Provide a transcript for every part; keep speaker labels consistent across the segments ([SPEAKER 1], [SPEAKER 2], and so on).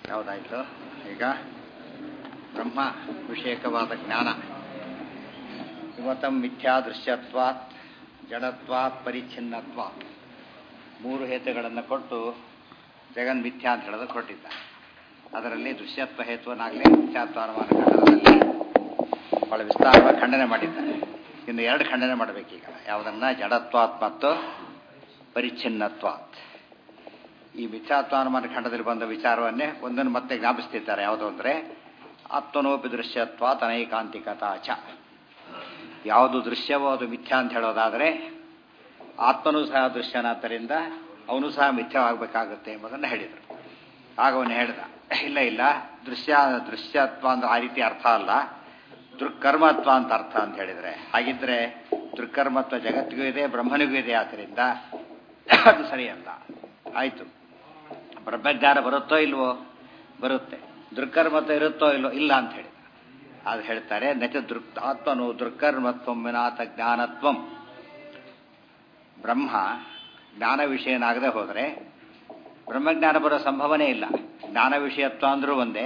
[SPEAKER 1] ಯಾವುದಾಯಿತು ಈಗ ಬ್ರಹ್ಮ ವಿಷಯಕವಾದ ಜ್ಞಾನ ಇವತ್ತಂ ಮಿಥ್ಯಾ ದೃಶ್ಯತ್ವಾತ್ ಜಡತ್ವಾತ್ ಪರಿಚ್ಛಿನ್ನತ್ವಾತ್ ಮೂರು ಹೇತುಗಳನ್ನು ಕೊಟ್ಟು ಜಗನ್ ಮಿಥ್ಯಾ ಅಂತ ಹೇಳೋದು ಕೊಟ್ಟಿದ್ದ ಅದರಲ್ಲಿ ದೃಶ್ಯತ್ವ ಹೇತುವನ್ನಾಗಲಿ ಮಿಥ್ಯಾತ್ವಾನುಮಾನ ಖಂಡನದಲ್ಲಿ ಬಹಳ ವಿಸ್ತಾರವಾಗಿ ಖಂಡನೆ ಮಾಡಿದ್ದಾನೆ ಇನ್ನು ಎರಡು ಖಂಡನೆ ಮಾಡಬೇಕೀಗ ಯಾವುದನ್ನ ಜಡತ್ವಾತ್ ಮತ್ತು ಪರಿಚ್ಛಿನ್ನತ್ವಾತ್ ಈ ಮಿಥ್ಯಾತ್ವಾನುಮಾನ ಖಂಡದಲ್ಲಿ ಬಂದ ವಿಚಾರವನ್ನೇ ಒಂದನ್ನು ಮತ್ತೆ ಜ್ಞಾಪಿಸ್ತಿದ್ದಾರೆ ಯಾವುದು ಅಂದರೆ ಆತ್ಮನೋಪಿ ದೃಶ್ಯತ್ವಾತ್ ಅನೈಕಾಂತಿಕತಾ ಚ ಯಾವುದು ದೃಶ್ಯವೋ ಅದು ಮಿಥ್ಯಾ ಅಂತ ಹೇಳೋದಾದರೆ ಆತ್ಮನೂ ಸಹ ದೃಶ್ಯನಾದ್ದರಿಂದ ಅವನು ಸಹ ಮಿಥ್ಯವಾಗಬೇಕಾಗುತ್ತೆ ಎಂಬುದನ್ನು ಹೇಳಿದರು ಆಗ ಅವನು ಹೇಳ್ದ ಇಲ್ಲ ಇಲ್ಲ ದೃಶ್ಯ ದೃಶ್ಯತ್ವ ಅಂದ್ರೆ ಆ ರೀತಿ ಅರ್ಥ ಅಲ್ಲ ದೃಕ್ಕರ್ಮತ್ವ ಅಂತ ಅರ್ಥ ಅಂತ ಹೇಳಿದರೆ ಹಾಗಿದ್ರೆ ದೃಕ್ಕರ್ಮತ್ವ ಜಗತ್ತಿಗೂ ಇದೆ ಬ್ರಹ್ಮನಿಗೂ ಇದೆ ಆದ್ದರಿಂದ ಅದು ಸರಿಯಲ್ಲ ಆಯಿತು ಬ್ರಹ್ಮಜ್ಞಾನ ಬರುತ್ತೋ ಇಲ್ವೋ ಬರುತ್ತೆ ದೃಕ್ಕರ್ಮತ್ವ ಇರುತ್ತೋ ಇಲ್ವೋ ಇಲ್ಲ ಅಂತ ಹೇಳಿದ ಅದು ಹೇಳ್ತಾರೆ ನಚ ದೃಕ್ ಆತ್ಮನು ದೃಕ್ಕರ್ಮತ್ವಂ ವಿನಾಥ ಜ್ಞಾನತ್ವಂ ಬ್ರಹ್ಮ ಜ್ಞಾನ ವಿಷಯನಾಗದೆ ಹೋದರೆ ಬ್ರಹ್ಮಜ್ಞಾನ ಬರೋ ಸಂಭವನೇ ಇಲ್ಲ ಜ್ಞಾನ ವಿಷಯತ್ವ ಅಂದ್ರೂ ಒಂದೇ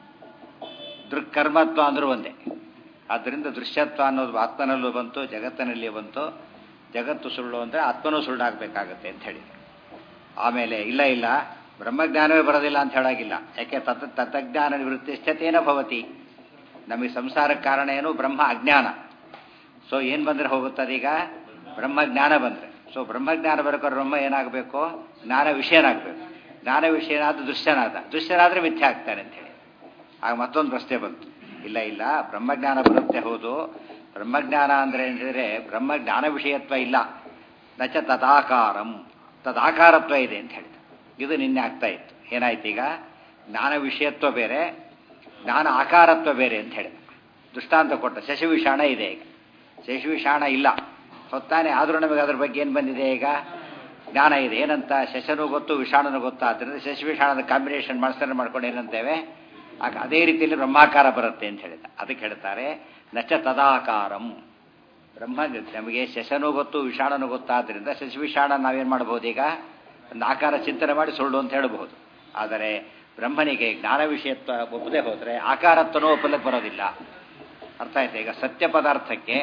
[SPEAKER 1] ದೃಕ್ಕರ್ಮತ್ವ ಅಂದ್ರೂ ಒಂದೇ ಆದ್ದರಿಂದ ದೃಶ್ಯತ್ವ ಅನ್ನೋದು ಆತ್ಮನಲ್ಲೂ ಬಂತು ಜಗತ್ತಿನಲ್ಲಿ ಬಂತು ಜಗತ್ತು ಸುಳ್ಳು ಅಂದರೆ ಆತ್ಮನೂ ಸುಳ್ಳಾಗಬೇಕಾಗತ್ತೆ ಅಂತ ಹೇಳಿದರು ಆಮೇಲೆ ಇಲ್ಲ ಇಲ್ಲ ಬ್ರಹ್ಮಜ್ಞಾನವೇ ಬರೋದಿಲ್ಲ ಅಂತ ಹೇಳಾಗಿಲ್ಲ ಯಾಕೆ ತತ್ ತತ್ವಜ್ಞಾನ ನಿವೃತ್ತಿಷ್ಠತೇನ ಭವತಿ ನಮಗೆ ಸಂಸಾರಕ್ಕೆ ಕಾರಣ ಏನು ಬ್ರಹ್ಮ ಅಜ್ಞಾನ ಸೊ ಏನು ಬಂದರೆ ಹೋಗುತ್ತದೀಗ ಬ್ರಹ್ಮಜ್ಞಾನ ಬಂದರೆ ಸೊ ಬ್ರಹ್ಮಜ್ಞಾನ ಬರ್ಬೇಕಾದ್ರೆ ಬ್ರಹ್ಮ ಏನಾಗಬೇಕು ಜ್ಞಾನ ವಿಷಯನಾಗಬೇಕು ಜ್ಞಾನ ವಿಷಯನಾದ ದೃಶ್ಯನಾದ ದೃಶ್ಯನಾದರೆ ಮಿಥ್ಯೆ ಆಗ್ತಾನೆ ಅಂತ ಹೇಳಿ ಆಗ ಮತ್ತೊಂದು ಪ್ರಶ್ನೆ ಬಂತು ಇಲ್ಲ ಇಲ್ಲ ಬ್ರಹ್ಮಜ್ಞಾನ ಬರುತ್ತೆ ಹೌದು ಬ್ರಹ್ಮಜ್ಞಾನ ಅಂದರೆ ಹೇಳಿದರೆ ಬ್ರಹ್ಮಜ್ಞಾನ ವಿಷಯತ್ವ ಇಲ್ಲ ನಚ ತದಾಕಾರಂ ತದಾಕಾರತ್ವ ಇದೆ ಅಂತ ಹೇಳಿದ ಇದು ನಿನ್ನೆ ಆಗ್ತಾ ಇತ್ತು ಏನಾಯ್ತು ಈಗ ಜ್ಞಾನ ವಿಷಯತ್ವ ಬೇರೆ ಜ್ಞಾನ ಆಕಾರತ್ವ ಬೇರೆ ಅಂತ ಹೇಳಿದ ದೃಷ್ಟಾಂತ ಕೊಟ್ಟ ಶಶವಿಷಾಣ ಇದೆ ಈಗ ಶಶವಿಷಾಣ ಇಲ್ಲ ಹೊತ್ತಾನೆ ಆದರೂ ನಮಗೆ ಅದ್ರ ಬಗ್ಗೆ ಏನು ಬಂದಿದೆ ಈಗ ಜ್ಞಾನ ಇದೆ ಏನಂತ ಶಶನೂ ಗೊತ್ತು ವಿಷಾಣನೂ ಗೊತ್ತು ಆದ್ದರಿಂದ ಶಶವಿಷಾಣದ ಕಾಂಬಿನೇಷನ್ ಮಾಡ್ಸ್ತಾರೆ ಮಾಡ್ಕೊಂಡು ಏನಂತೇವೆ ಆಗ ಅದೇ ರೀತಿಯಲ್ಲಿ ಬ್ರಹ್ಮಾಕಾರ ಬರುತ್ತೆ ಅಂತ ಹೇಳಿದ ಅದಕ್ಕೆ ಹೇಳ್ತಾರೆ ನಚ ತದಾಕಾರಂ ಬ್ರಹ್ಮ ನಮಗೆ ಶಶನೂ ಗೊತ್ತು ವಿಷಾಣನೂ ಗೊತ್ತಾದ್ರಿಂದ ಶಶವಿಷಾಣ ನಾವೇನು ಮಾಡ್ಬೋದು ಈಗ ಒಂದು ಆಕಾರ ಚಿಂತನೆ ಮಾಡಿ ಸುಳ್ಳು ಅಂತ ಹೇಳಬಹುದು ಆದರೆ ಬ್ರಹ್ಮನಿಗೆ ಜ್ಞಾನ ವಿಷಯತ್ವ ಒಪ್ಪದೆ ಹೋದರೆ ಆಕಾರತ್ವನೂ ಒಪ್ಪಲಿಕ್ಕೆ ಬರೋದಿಲ್ಲ ಅರ್ಥ ಆಯ್ತು ಈಗ ಸತ್ಯ ಪದಾರ್ಥಕ್ಕೆ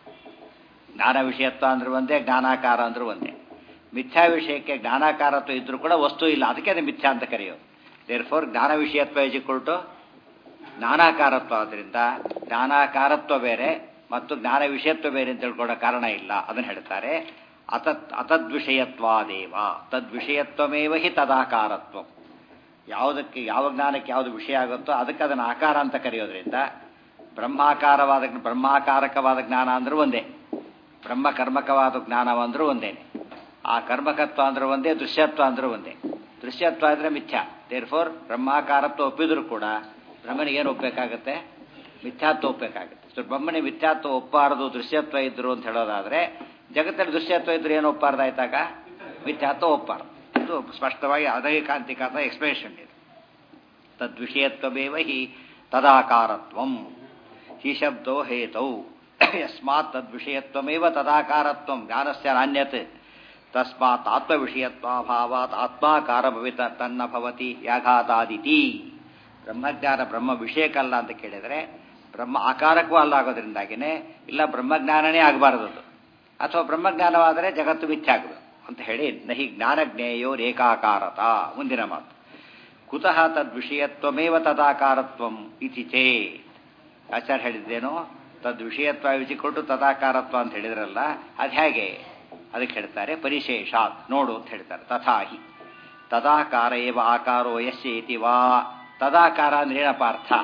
[SPEAKER 1] ಜ್ಞಾನ ವಿಷಯತ್ವ ಅಂದ್ರೆ ಒಂದೇ ಜ್ಞಾನಾಕಾರ ಅಂದ್ರೆ ಒಂದೇ ಮಿಥ್ಯಾ ವಿಷಯಕ್ಕೆ ಜ್ಞಾನಾಕಾರತ್ವ ಇದ್ರೂ ಕೂಡ ವಸ್ತು ಇಲ್ಲ ಅದಕ್ಕೆ ಅದು ಮಿಥ್ಯಾ ಅಂತ ಕರೆಯೋದು ದೇರ್ ಫೋರ್ ಜ್ಞಾನ ವಿಷಯತ್ವ ಇಜಿಕೊಳ್ಟು ಜ್ಞಾನಾಕಾರತ್ವ ಆದ್ದರಿಂದ ಜ್ಞಾನಾಕಾರತ್ವ ಬೇರೆ ಮತ್ತು ಜ್ಞಾನ ವಿಷಯತ್ವ ಬೇರೆ ಅಂತ ತಿಳ್ಕೊಳ್ಳೋ ಕಾರಣ ಇಲ್ಲ ಅದನ್ನು ಹೇಳ್ತಾರೆ ಅತತ್ ಅತದ್ವಿಷಯತ್ವಾದೇವ ತದ್ವಿಷಯತ್ವಮೇವ ಹಿ ತದಾಕಾರತ್ವ ಯಾವುದಕ್ಕೆ ಯಾವ ಜ್ಞಾನಕ್ಕೆ ಯಾವುದು ವಿಷಯ ಆಗುತ್ತೋ ಅದಕ್ಕೆ ಅದನ್ನು ಆಕಾರ ಅಂತ ಕರೆಯೋದ್ರಿಂದ ಬ್ರಹ್ಮಾಕಾರವಾದ ಬ್ರಹ್ಮಾಕಾರಕವಾದ ಜ್ಞಾನ ಅಂದ್ರೆ ಒಂದೇ ಬ್ರಹ್ಮ ಕರ್ಮಕವಾದ ಜ್ಞಾನವಂದ್ರೂ ಒಂದೇನೆ ಆ ಕರ್ಮಕತ್ವ ಅಂದ್ರೆ ಒಂದೇ ದೃಶ್ಯತ್ವ ಅಂದ್ರೆ ಒಂದೇ ದೃಶ್ಯತ್ವ ಅಂದರೆ ಮಿಥ್ಯಾ ದೇರ್ ಫೋರ್ ಬ್ರಹ್ಮಾಕಾರತ್ವ ಒಪ್ಪಿದ್ರು ಕೂಡ ಬ್ರಹ್ಮನಿಗೆ ಏನು ಒಪ್ಪಬೇಕಾಗತ್ತೆ ಮಿಥ್ಯಾತ್ವ ಒಪ್ಪಬೇಕಾಗುತ್ತೆ ಸೊ ಬ್ರಹ್ಮನಿ ಮಿಥ್ಯಾತ್ವ ಒಪ್ಪಾರದು ದೃಶ್ಯತ್ವ ಇದ್ರು ಅಂತ ಹೇಳೋದಾದ್ರೆ ಜಗತ್ತಲ್ಲಿ ದೃಶ್ಯತ್ವ ಇದ್ರೆ ಏನು ಒಪ್ಪಾರ್ದಾಯ್ತಾಗ ಮಿಥ್ಯಾತ್ವ ಒಪ್ಪಾರ್ದು ಇದು ಸ್ಪಷ್ಟವಾಗಿ ಅದೈಕಾಂತಿಕಾದ ಎಕ್ಸ್ಪ್ಲೇಷನ್ ಇದೆ ತದ್ವಿಷಯತ್ವಮೇವ ಹಿ ತದಾಕಾರತ್ವಂ ಹಿ ಶಬ್ದೋ ಹೇತೌ ಯಸ್ಮಾತ್ ತದ್ವಿಷಯತ್ವಮೇವ ತದಾಕಾರತ್ವಂ ಜ್ಞಾನಸ್ಯ ನಾಣ್ಯತ್ ತಸ್ಮಾತ್ ಆತ್ಮವಿಷಯತ್ವಾಭಾವಾತ್ ಆತ್ಮಾಕಾರ ಭವಿತ ತನ್ನ ಭವತಿ ಯಾಘಾತಾದಿತಿ ಬ್ರಹ್ಮಜ್ಞಾನ ಬ್ರಹ್ಮ ವಿಷಯಕ್ಕಲ್ಲ ಅಂತ ಕೇಳಿದರೆ ಬ್ರಹ್ಮ ಆಕಾರಕ್ಕೂ ಅಲ್ಲ ಆಗೋದ್ರಿಂದಾಗಿನೇ ಇಲ್ಲ ಬ್ರಹ್ಮಜ್ಞಾನನೇ ಆಗಬಾರದು ಅಥವಾ ಬ್ರಹ್ಮಜ್ಞಾನವಾದರೆ ಜಗತ್ತು ಮಿಥ್ಯ ಆಗಬೇಕು ಅಂತ ಹೇಳಿ ನಹಿ ಜ್ಞಾನಜ್ಞೇಯೋ ರೇಖಾಕಾರತ ಮುಂದಿನ ಮಾತು ಕುತಃ ತದ್ವಿಷಯತ್ವಮೇವ ತದಾಕಾರತ್ವಂ ಇತಿ ಚೇತ್ ಆಚಾರ್ಯ ಹೇಳಿದ್ದೇನೋ ತದ್ವಿಷಯತ್ವ ವಿಚಿಕೊಟ್ಟು ತದಾಕಾರತ್ವ ಅಂತ ಹೇಳಿದ್ರಲ್ಲ ಅದು ಹೇಗೆ ಅದಕ್ಕೆ ಹೇಳ್ತಾರೆ ಪರಿಶೇಷಾತ್ ನೋಡು ಅಂತ ಹೇಳ್ತಾರೆ ತಥಾಹಿ ತದಾಕಾರ ಏವ ಆಕಾರೋ ಯಶ್ಯ ಇತಿ ವಾ ತದಾಕಾರ ಅಂದ್ರೆ ಏನಪ್ಪ ಅರ್ಥ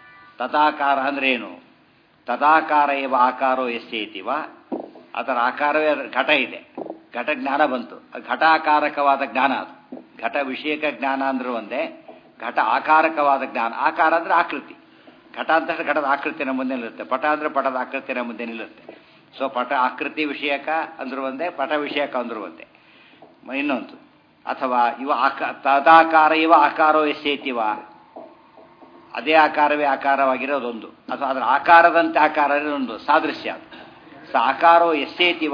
[SPEAKER 1] ತದಾಕಾರ ಅಂದ್ರೇನು ತದಾಕಾರ ಏವ ಆಕಾರೋ ಯಶ್ಯ ಇತಿ ವಾ ಅದರ ಆಕಾರವೇ ಅದರ ಘಟ ಇದೆ ಘಟ ಜ್ಞಾನ ಬಂತು ಘಟಾಕಾರಕವಾದ ಜ್ಞಾನ ಅದು ಘಟ ವಿಷಯಕ ಜ್ಞಾನ ಅಂದ್ರೆ ಒಂದೇ ಘಟ ಆಕಾರಕವಾದ ಜ್ಞಾನ ಆಕಾರ ಅಂದ್ರೆ ಆಕೃತಿ ಘಟ ಅಂತ ಘಟದ ಆಕೃತಿ ನಮ್ಮ ಮುಂದೆ ನಿಲ್ಲುತ್ತೆ ಪಟ ಅಂದ್ರೆ ಪಟದ ಆಕೃತಿ ನಮ್ಮ ಮುಂದೆ ನಿಲ್ಲುತ್ತೆ ಸೊ ಪಟ ಆಕೃತಿ ವಿಷಯಕ ಅಂದ್ರೂ ಒಂದೇ ಪಟ ವಿಷಯಕ ಅಂದ್ರೂ ಒಂದೇ ಇನ್ನೊಂದು ಅಥವಾ ಇವ ಆಕ ತದಾಕಾರ ಇವ ಆಕಾರೋ ಎಸ್ಸೇತಿವ ಅದೇ ಆಕಾರವೇ ಆಕಾರವಾಗಿರೋದೊಂದು ಅಥವಾ ಅದರ ಆಕಾರದಂತೆ ಆಕಾರ ಒಂದು ಸಾದೃಶ್ಯ ಅದು ಸ ಆಕಾರೋ ಎಸ್ಸೇತಿವ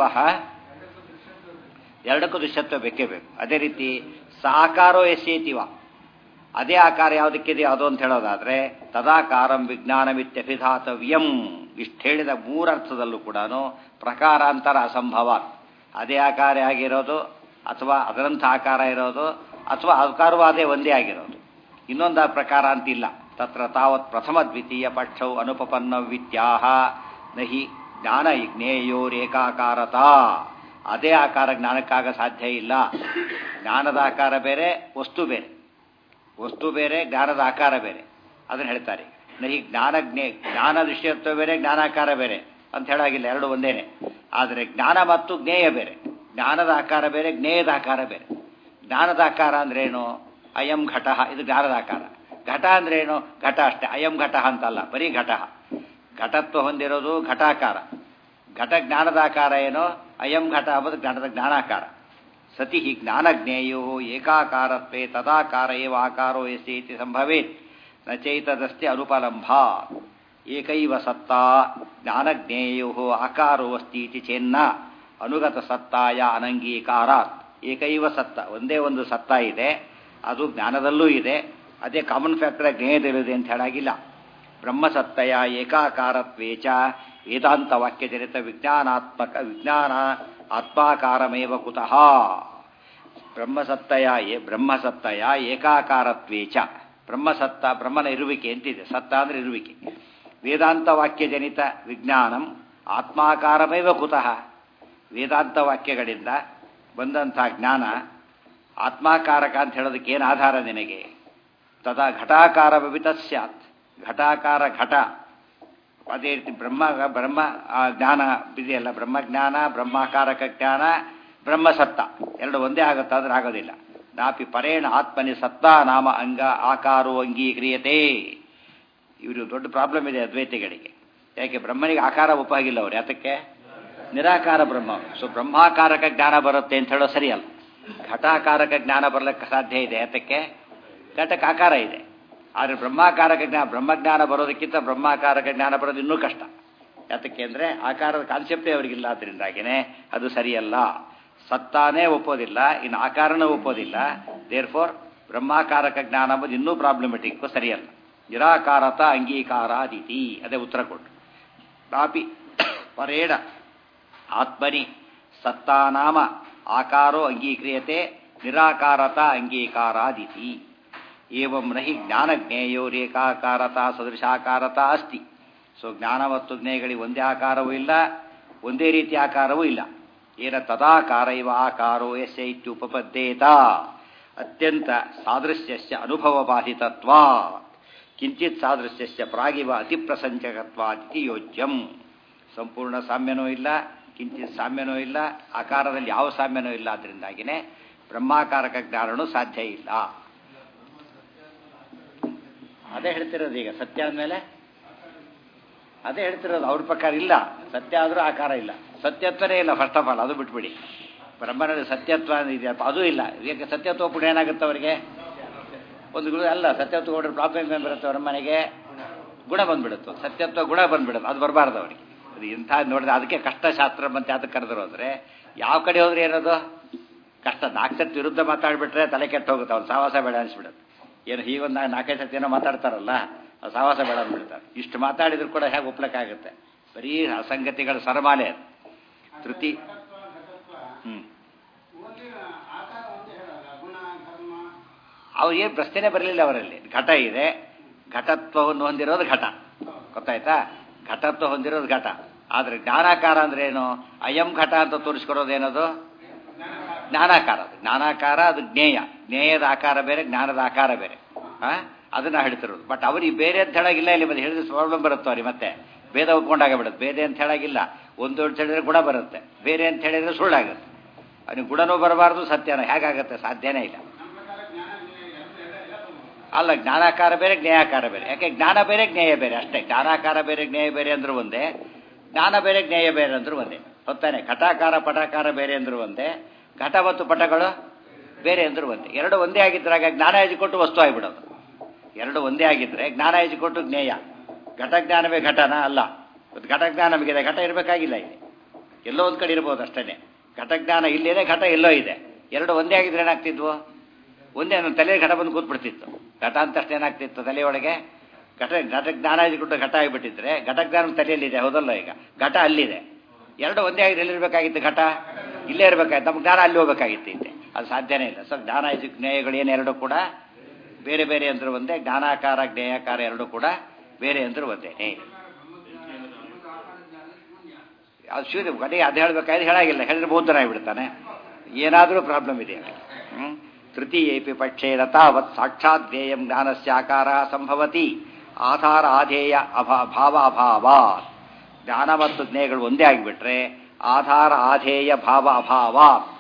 [SPEAKER 1] ಎರಡಕ್ಕೂ ದುಶ್ಯತ್ವ ಬೇಕೇ ಬೇಕು ಅದೇ ರೀತಿ ಸಾಕಾರೋ ಎಸ್ಸೇತಿವ ಅದೇ ಆಕಾರ ಯಾವುದಕ್ಕಿದೆಯೋ ಅದು ಅಂತ ಹೇಳೋದಾದ್ರೆ ತದಾಕಾರಂ ವಿಜ್ಞಾನಮಿತ್ಯಭಿಧಾತವ್ಯಂ ಇಷ್ಟು ಹೇಳಿದ ಮೂರರ್ಥದಲ್ಲೂ ಕೂಡ ಪ್ರಕಾರಾಂತರ ಅಸಂಭವ ಅದೇ ಆಕಾರ ಆಗಿರೋದು ಅಥವಾ ಅದರಂಥ ಆಕಾರ ಇರೋದು ಅಥವಾ ಆಕಾರವೂ ಅದೇ ಒಂದೇ ಆಗಿರೋದು ಇನ್ನೊಂದು ಪ್ರಕಾರ ಅಂತಿಲ್ಲ ತತ್ರ ತಾವತ್ ಪ್ರಥಮ ದ್ವಿತೀಯ ಪಕ್ಷವು ಅನುಪಪನ್ನ ವಿದ್ಯಾಹ ನಹಿ ಜ್ಞಾನ ಜ್ಞೇಯೋರೇಕಾಕಾರತಾ ಅದೇ ಆಕಾರ ಜ್ಞಾನಕ್ಕಾಗ ಸಾಧ್ಯ ಇಲ್ಲ ಜ್ಞಾನದ ಆಕಾರ ಬೇರೆ ವಸ್ತು ಬೇರೆ ವಸ್ತು ಬೇರೆ ಜ್ಞಾನದ ಆಕಾರ ಬೇರೆ ಅದನ್ನು ಹೇಳ್ತಾರೆ ನಹಿ ಜ್ಞಾನ ಜ್ಞೇ ಜ್ಞಾನ ವಿಷಯತ್ವ ಬೇರೆ ಜ್ಞಾನಾಕಾರ ಬೇರೆ ಅಂತ ಹೇಳಾಗಿಲ್ಲ ಎರಡು ಒಂದೇನೆ ಆದರೆ ಜ್ಞಾನ ಮತ್ತು ಜ್ಞೇಯ ಬೇರೆ ಜ್ಞಾನದ ಆಕಾರ ಬೇರೆ ಜ್ಞೇಯದ ಆಕಾರ ಬೇರೆ ಜ್ಞಾನದ ಆಕಾರ ಅಂದ್ರೇನು ಅಯಂ ಘಟ ಇದು ಜ್ಞಾನದ ಆಕಾರ ಘಟ ಅಂದ್ರೇನು ಘಟ ಅಷ್ಟೇ ಅಯಂ ಘಟ ಅಂತಲ್ಲ ಬರೀ ಘಟ ಘಟತ್ವ ಹೊಂದಿರೋದು ಘಟಾಕಾರ ಘಟ ಜ್ಞಾನದ ಆಕಾರ ಏನೋ ಅಯಂ ಘಟ ಅಂಬುದು ಘಟದ ಜ್ಞಾನಾಕಾರ ಸತಿ ಜ್ಞಾನಜ್ಞೇಯೋ ಏಕಾಕಾರತ್ವೇ ತದಾಕಾರ ಏವ ಆಕಾರೋ ಎಸ್ತಿ ಇತಿ ಸಂಭವೇತ್ ನ ಚೈತದಸ್ತಿ ಅನುಪಲಂಭ ಏಕೈವ ಸತ್ತಾ ಜ್ಞಾನಜ್ಞೇಯೋ ಆಕಾರೋ ಅಸ್ತಿ ಇತಿ ಚೆನ್ನ ಅನುಗತ ಸತ್ತಾಯ ಅನಂಗೀಕಾರಾತ್ ಏಕೈವ ಸತ್ತ ಒಂದೇ ಒಂದು ಸತ್ತ ಇದೆ ಅದು ಜ್ಞಾನದಲ್ಲೂ ಇದೆ ಅದೇ ಕಾಮನ್ ಫ್ಯಾಕ್ಟರ್ ಜ್ಞೇಯದಲ್ಲಿದೆ ಅಂತ ಹೇಳಾಗಿಲ್ಲ ಬ್ರಹ್ಮಸತ್ತಯ ಏಕಾಕಾರತ್ವೇಚ ವೇದಾಂತ ವಾಕ್ಯಜನಿತ ವಿಜ್ಞಾನಾತ್ಮಕ ವಿಜ್ಞಾನ ಆತ್ಮಾಕಾರಮೇವ ಕುತಃ ಬ್ರಹ್ಮಸತ್ತಯ ಏ ಬ್ರಹ್ಮಸತ್ತಯ ಏಕಾಕಾರತ್ವೇಚ ಬ್ರಹ್ಮಸತ್ತ ಬ್ರಹ್ಮನ ಇರುವಿಕೆ ಅಂತಿದೆ ಸತ್ತ ಅಂದ್ರೆ ಇರುವಿಕೆ ವೇದಾಂತ ವಾಕ್ಯಜನಿತ ವಿಜ್ಞಾನಂ ಆತ್ಮಾಕಾರಮೇವ ಕುತಃ ವೇದಾಂತ ವಾಕ್ಯಗಳಿಂದ ಬಂದಂಥ ಜ್ಞಾನ ಆತ್ಮಾಕಾರಕ ಅಂತ ಹೇಳೋದಕ್ಕೆ ಏನು ಆಧಾರ ನಿನಗೆ ತದಾ ಘಟಾಕಾರ ಸ್ಯಾತ್ ಘಟಾಕಾರ ಘಟ ಅದೇ ರೀತಿ ಬ್ರಹ್ಮ ಬ್ರಹ್ಮ ಆ ಜ್ಞಾನ ಇದೆಯಲ್ಲ ಬ್ರಹ್ಮಜ್ಞಾನ ಬ್ರಹ್ಮಾಕಾರಕ ಜ್ಞಾನ ಬ್ರಹ್ಮಸತ್ತ ಎರಡು ಒಂದೇ ಆಗುತ್ತಾ ಅಂದ್ರೆ ಆಗೋದಿಲ್ಲ ನಾಪಿ ಪರೇಣ ಆತ್ಮನಿ ಸತ್ತ ನಾಮ ಅಂಗ ಆಕಾರೋ ಅಂಗೀಕ್ರಿಯತೆ ಇವರು ದೊಡ್ಡ ಪ್ರಾಬ್ಲಮ್ ಇದೆ ಅದ್ವೈತಿಗಳಿಗೆ ಯಾಕೆ ಬ್ರಹ್ಮನಿಗೆ ಆಕಾರ ಉಪಾಗಿಲ್ಲ ಅವ್ರು ಯಾತಕ್ಕೆ ನಿರಾಕಾರ ಬ್ರಹ್ಮ ಸೊ ಬ್ರಹ್ಮಾಕಾರಕ ಜ್ಞಾನ ಬರುತ್ತೆ ಅಂತ ಹೇಳೋ ಸರಿಯಲ್ಲ ಘಟಾಕಾರಕ ಜ್ಞಾನ ಬರಲಿಕ್ಕೆ ಸಾಧ್ಯ ಇದೆ ಯಾತಕ್ಕೆ ಘಟಕ್ಕೆ ಆಕಾರ ಇದೆ ಆದರೆ ಬ್ರಹ್ಮಾಕಾರಕ ಜ್ಞಾನ ಬ್ರಹ್ಮಜ್ಞಾನ ಬರೋದಕ್ಕಿಂತ ಬ್ರಹ್ಮಾಕಾರಕ ಜ್ಞಾನ ಬರೋದು ಇನ್ನೂ ಕಷ್ಟ ಯಾತಕ್ಕೆ ಅಂದರೆ ಆಕಾರದ ಕಾನ್ಸೆಪ್ಟೇ ಅವರಿಗಿಲ್ಲ ಅದರಿಂದಾಗಿನೇ ಅದು ಸರಿಯಲ್ಲ ಸತ್ತಾನೇ ಒಪ್ಪೋದಿಲ್ಲ ಇನ್ನು ಆಕಾರನೂ ಒಪ್ಪೋದಿಲ್ಲ ದೇರ್ ಫೋರ್ ಬ್ರಹ್ಮಾಕಾರಕ ಜ್ಞಾನ ಅಂಬುದು ಇನ್ನೂ ಪ್ರಾಬ್ಲಮೆಟಿಕ್ ಸರಿಯಲ್ಲ ನಿರಾಕಾರತ ಅಂಗೀಕಾರಾದಿತಿ ಅದೇ ಉತ್ತರ ಕೊಟ್ಟು ನಾಪಿ ಪರೇಣ ಆತ್ಮನಿ ಸತ್ತಾನಾಮ ಆಕಾರೋ ಅಂಗೀಕ್ರಿಯತೆ ನಿರಾಕಾರತ ಅಂಗೀಕಾರಾದಿತಿ ಏವಂ ನಹಿ ಜ್ಞಾನಜ್ಞೇಯೋರೇಕಾಕಾರತ ಸದೃಶಾಕಾರತ ಅಸ್ತಿ ಸೊ ಜ್ಞಾನ ಮತ್ತು ಜ್ಞೇಯಗಳಿಗೆ ಒಂದೇ ಆಕಾರವೂ ಇಲ್ಲ ಒಂದೇ ರೀತಿಯ ಆಕಾರವೂ ಇಲ್ಲ ಏನ ತದಾಕಾರ ಇವ ಆಕಾರೋ ಯಸ್ಯ ಇತ್ಯುಪಪದ್ದೇತ ಅತ್ಯಂತ ಸಾದೃಶ್ಯಸ್ಯ ಅನುಭವ ಬಾಧಿತತ್ವ ಕಿಂಚಿತ್ ಸಾದೃಶ್ಯಸ್ಯ ಪ್ರಾಗಿವ ಅತಿಪ್ರಸಂಚಕತ್ವಾದಿತಿ ಯೋಜ್ಯಂ ಸಂಪೂರ್ಣ ಸಾಮ್ಯನೂ ಇಲ್ಲ ಕಿಂಚಿತ್ ಸಾಮ್ಯನೂ ಇಲ್ಲ ಆಕಾರದಲ್ಲಿ ಯಾವ ಸಾಮ್ಯನೂ ಇಲ್ಲ ಅದರಿಂದಾಗಿನೇ ಬ್ರಹ್ಮಾಕಾರಕ ಜ್ಞಾನನೂ ಸಾಧ್ಯ ಇಲ್ಲ ಅದೇ ಹೇಳ್ತಿರೋದು ಈಗ ಸತ್ಯ ಅಂದಮೇಲೆ ಅದೇ ಹೇಳ್ತಿರೋದು ಅವ್ರ ಪ್ರಕಾರ ಇಲ್ಲ ಸತ್ಯ ಆದರೂ ಆಕಾರ ಇಲ್ಲ ಸತ್ಯತ್ವನೇ ಇಲ್ಲ ಫಸ್ಟ್ ಆಫ್ ಆಲ್ ಅದು ಬಿಟ್ಬಿಡಿ ಬ್ರಹ್ಮನಲ್ಲಿ ಸತ್ಯತ್ವ ಇದೆಯಪ್ಪ ಅದೂ ಇಲ್ಲ ಯಾಕೆ ಸತ್ಯತ್ವ ಪುಣ್ಯ ಏನಾಗುತ್ತೆ ಅವರಿಗೆ ಒಂದು ಗುಣ ಅಲ್ಲ ಸತ್ಯತ್ವ ಕೊಟ್ಟರೆ ಪ್ರಾಬ್ಲಮ್ ಏನು ಬರುತ್ತೆ ಅವ್ರ ಮನೆಗೆ ಗುಣ ಬಂದ್ಬಿಡುತ್ತೆ ಸತ್ಯತ್ವ ಗುಣ ಬಂದ್ಬಿಡುತ್ತೆ ಅದು ಬರಬಾರ್ದು ಅವರಿಗೆ ಅದು ಇಂಥ ನೋಡಿದ್ರೆ ಅದಕ್ಕೆ ಕಷ್ಟಶಾಸ್ತ್ರ ಮತ್ತೆ ಅದಕ್ಕೆ ಕರೆದ್ರು ಅಂದರೆ ಯಾವ ಕಡೆ ಹೋದ್ರೆ ಏನದು ಕಷ್ಟ ನಾಲ್ಕು ಸತಿ ವಿರುದ್ಧ ಮಾತಾಡ್ಬಿಟ್ರೆ ತಲೆ ಕೆಟ್ಟು ಹೋಗುತ್ತೆ ಅವ್ರು ಸಾವಾಸ ಬೇಡ ಅನಿಸ್ಬಿಡುತ್ತೆ ಏನು ಹೀಗೊಂದು ನಾಲ್ಕೈದು ಸತಿ ಏನೋ ಮಾತಾಡ್ತಾರಲ್ಲ ಅದು ಸಾವಾಸ ಬೇಡ ಅಂದ್ಬಿಡ್ತಾರೆ ಇಷ್ಟು ಮಾತಾಡಿದ್ರು ಕೂಡ ಹೇಗೆ ಒಪ್ಲಕ್ಕಾಗುತ್ತೆ ಬರೀ ಅಸಂಗತಿಗಳ ಸರಮಾಲೆ ಅದು ತೃತಿ ಹ್ಞೂ ಅವ್ರು ಏನು ಪ್ರಶ್ನೆ ಬರಲಿಲ್ಲ ಅವರಲ್ಲಿ ಘಟ ಇದೆ ಘಟತ್ವವನ್ನು ಹೊಂದಿರೋದು ಘಟ ಗೊತ್ತಾಯ್ತಾ ಘಟತ್ವ ಹೊಂದಿರೋದು ಘಟ ಆದರೆ ಜ್ಞಾನಾಕಾರ ಅಂದ್ರೆ ಏನು ಅಯಂ ಘಟ ಅಂತ ತೋರಿಸ್ಕೊಡೋದೇನದು ಜ್ಞಾನಾಕಾರ ಅದು ಜ್ಞಾನಾಕಾರ ಅದು ಜ್ಞೇಯ ಜ್ಞೇಯದ ಆಕಾರ ಬೇರೆ ಜ್ಞಾನದ ಆಕಾರ ಬೇರೆ ಹಾ ಅದನ್ನ ಹೇಳ್ತಿರೋದು ಬಟ್ ಅವ್ರಿಗೆ ಬೇರೆ ಅಂತ ಹೇಳಾಗಿಲ್ಲ ಇಲ್ಲಿ ಮತ್ತೆ ಹೇಳಿದ್ರೆ ಪ್ರಾಬ್ಲಮ್ ಬರುತ್ತೆ ಅವ್ರಿಗೆ ಮತ್ತೆ ಭೇದ ಒಪ್ಕೊಂಡಾಗ ಬಿಡುತ್ತೆ ಬೇರೆ ಅಂತ ಹೇಳಾಗಿಲ್ಲ ಒಂದು ಅಂತ ಹೇಳಿದ್ರೆ ಗುಣ ಬರುತ್ತೆ ಬೇರೆ ಅಂತ ಹೇಳಿದ್ರೆ ಸುಳ್ಳಾಗುತ್ತೆ ಅವನಿಗೆ ಗುಣನೂ ಬರಬಾರ್ದು ಸತ್ಯನ ಹೇಗಾಗುತ್ತೆ ಸಾಧ್ಯನೇ ಇಲ್ಲ ಅಲ್ಲ ಜ್ಞಾನಾಕಾರ ಬೇರೆ ಜ್ಞೇಯಾಕಾರ ಬೇರೆ ಯಾಕೆ ಜ್ಞಾನ ಬೇರೆ ಜ್ಞೇಯ ಬೇರೆ ಅಷ್ಟೇ ಜ್ಞಾನಾಕಾರ ಬೇರೆ ಜ್ಞೇಯ ಬೇರೆ ಅಂದ್ರೂ ಒಂದೇ ಜ್ಞಾನ ಬೇರೆ ಜ್ಞೇಯ ಬೇರೆ ಅಂದ್ರೂ ಒಂದೇ ಹೊತ್ತಾನೆ ಘಟಾಕಾರ ಪಟಾಕಾರ ಬೇರೆ ಅಂದ್ರೂ ಒಂದೇ ಘಟ ಮತ್ತು ಪಟಗಳು ಬೇರೆ ಅಂದ್ರೂ ಒಂದೇ ಎರಡು ಒಂದೇ ಆಗಿದ್ರಾಗ ಜ್ಞಾನ ಕೊಟ್ಟು ವಸ್ತು ಆಗಿಬಿಡೋದು ಎರಡು ಒಂದೇ ಆಗಿದ್ರೆ ಜ್ಞಾನ ಕೊಟ್ಟು ಜ್ಞೇಯ ಘಟಜ್ಞಾನವೇ ಘಟನ ಅಲ್ಲ ಘಟಜ್ಞಾನ ನಮಗಿದೆ ಘಟ ಇರಬೇಕಾಗಿಲ್ಲ ಇಲ್ಲಿ ಎಲ್ಲೋ ಒಂದು ಕಡೆ ಇರ್ಬೋದು ಅಷ್ಟೇ ಘಟಜ್ಞಾನ ಇಲ್ಲೇನೆ ಘಟ ಎಲ್ಲೋ ಇದೆ ಎರಡು ಒಂದೇ ಆಗಿದ್ರೆ ಏನಾಗ್ತಿದ್ವು ಒಂದೇ ನನ್ನ ತಲೆ ಘಟ ಬಂದು ಕೂತ್ಬಿಡ್ತಿತ್ತು ಘಟ ಅಂತ ತಕ್ಷಣ ಏನಾಗ್ತಿತ್ತು ತಲೆಯೊಳಗೆ ಘಟ ಘಟ ಜ್ಞಾನ ಕೊಟ್ಟು ಘಟ ಆಗಿಬಿಟ್ಟಿದ್ರೆ ಘಟ ಜ್ಞಾನ ತಲೆಯಲ್ಲಿದೆ ಹೌದಲ್ಲ ಈಗ ಘಟ ಅಲ್ಲಿದೆ ಎರಡು ಒಂದೇ ಆಗಿ ಎಲ್ಲಿರ್ಬೇಕಾಗಿತ್ತು ಘಟ ಇಲ್ಲೇ ಇರಬೇಕಾಗಿತ್ತು ನಮ್ಮ ಜ್ಞಾನ ಅಲ್ಲಿ ಹೋಗ್ಬೇಕಾಗಿತ್ತು ಇತ್ತೆ ಅದು ಸಾಧ್ಯನೇ ಇಲ್ಲ ಸೊ ಜ್ಞಾನ ಇದು ಜ್ಞೇಯಗಳು ಏನೆರಡು ಕೂಡ ಬೇರೆ ಬೇರೆ ಅಂದ್ರೆ ಒಂದೇ ಜ್ಞಾನಾಕಾರ ಜ್ಞೇಯಾಕಾರ ಎರಡು ಕೂಡ ಬೇರೆ ಅಂದ್ರೆ ಒಂದೇನೆ ಅದು ಶೂನ್ಯ ಕಡೆಗೆ ಅದು ಹೇಳ್ಬೇಕಾದ್ರೆ ಹೇಳಾಗಿಲ್ಲ ಹೇಳಿದ್ರೆ ಬೌದ್ಧನಾಗಿಬಿಡ್ತಾನೆ ಏನಾದರೂ ಪ್ರಾಬ್ಲಮ್ ಇದೆ ಹ್ಮ್ ತೃತೀಯೇಪಿ ಪಕ್ಷೇನ ತಾವತ್ ಸಾಕ್ಷಾತ್ ಧ್ಯೇಯಂ ಜ್ಞಾನಸ್ಯಾಕಾರ ಸಂಭವತಿ ಆಧಾರ ಆಧೇಯ ಅಭಾ ಭಾವ ಅಭಾವ ಜ್ಞಾನ ಮತ್ತು ಜ್ಞೇಯಗಳು ಒಂದೇ ಆಗಿಬಿಟ್ರೆ ಆಧಾರ ಆಧೇಯ ಭಾವ ಅಭಾವ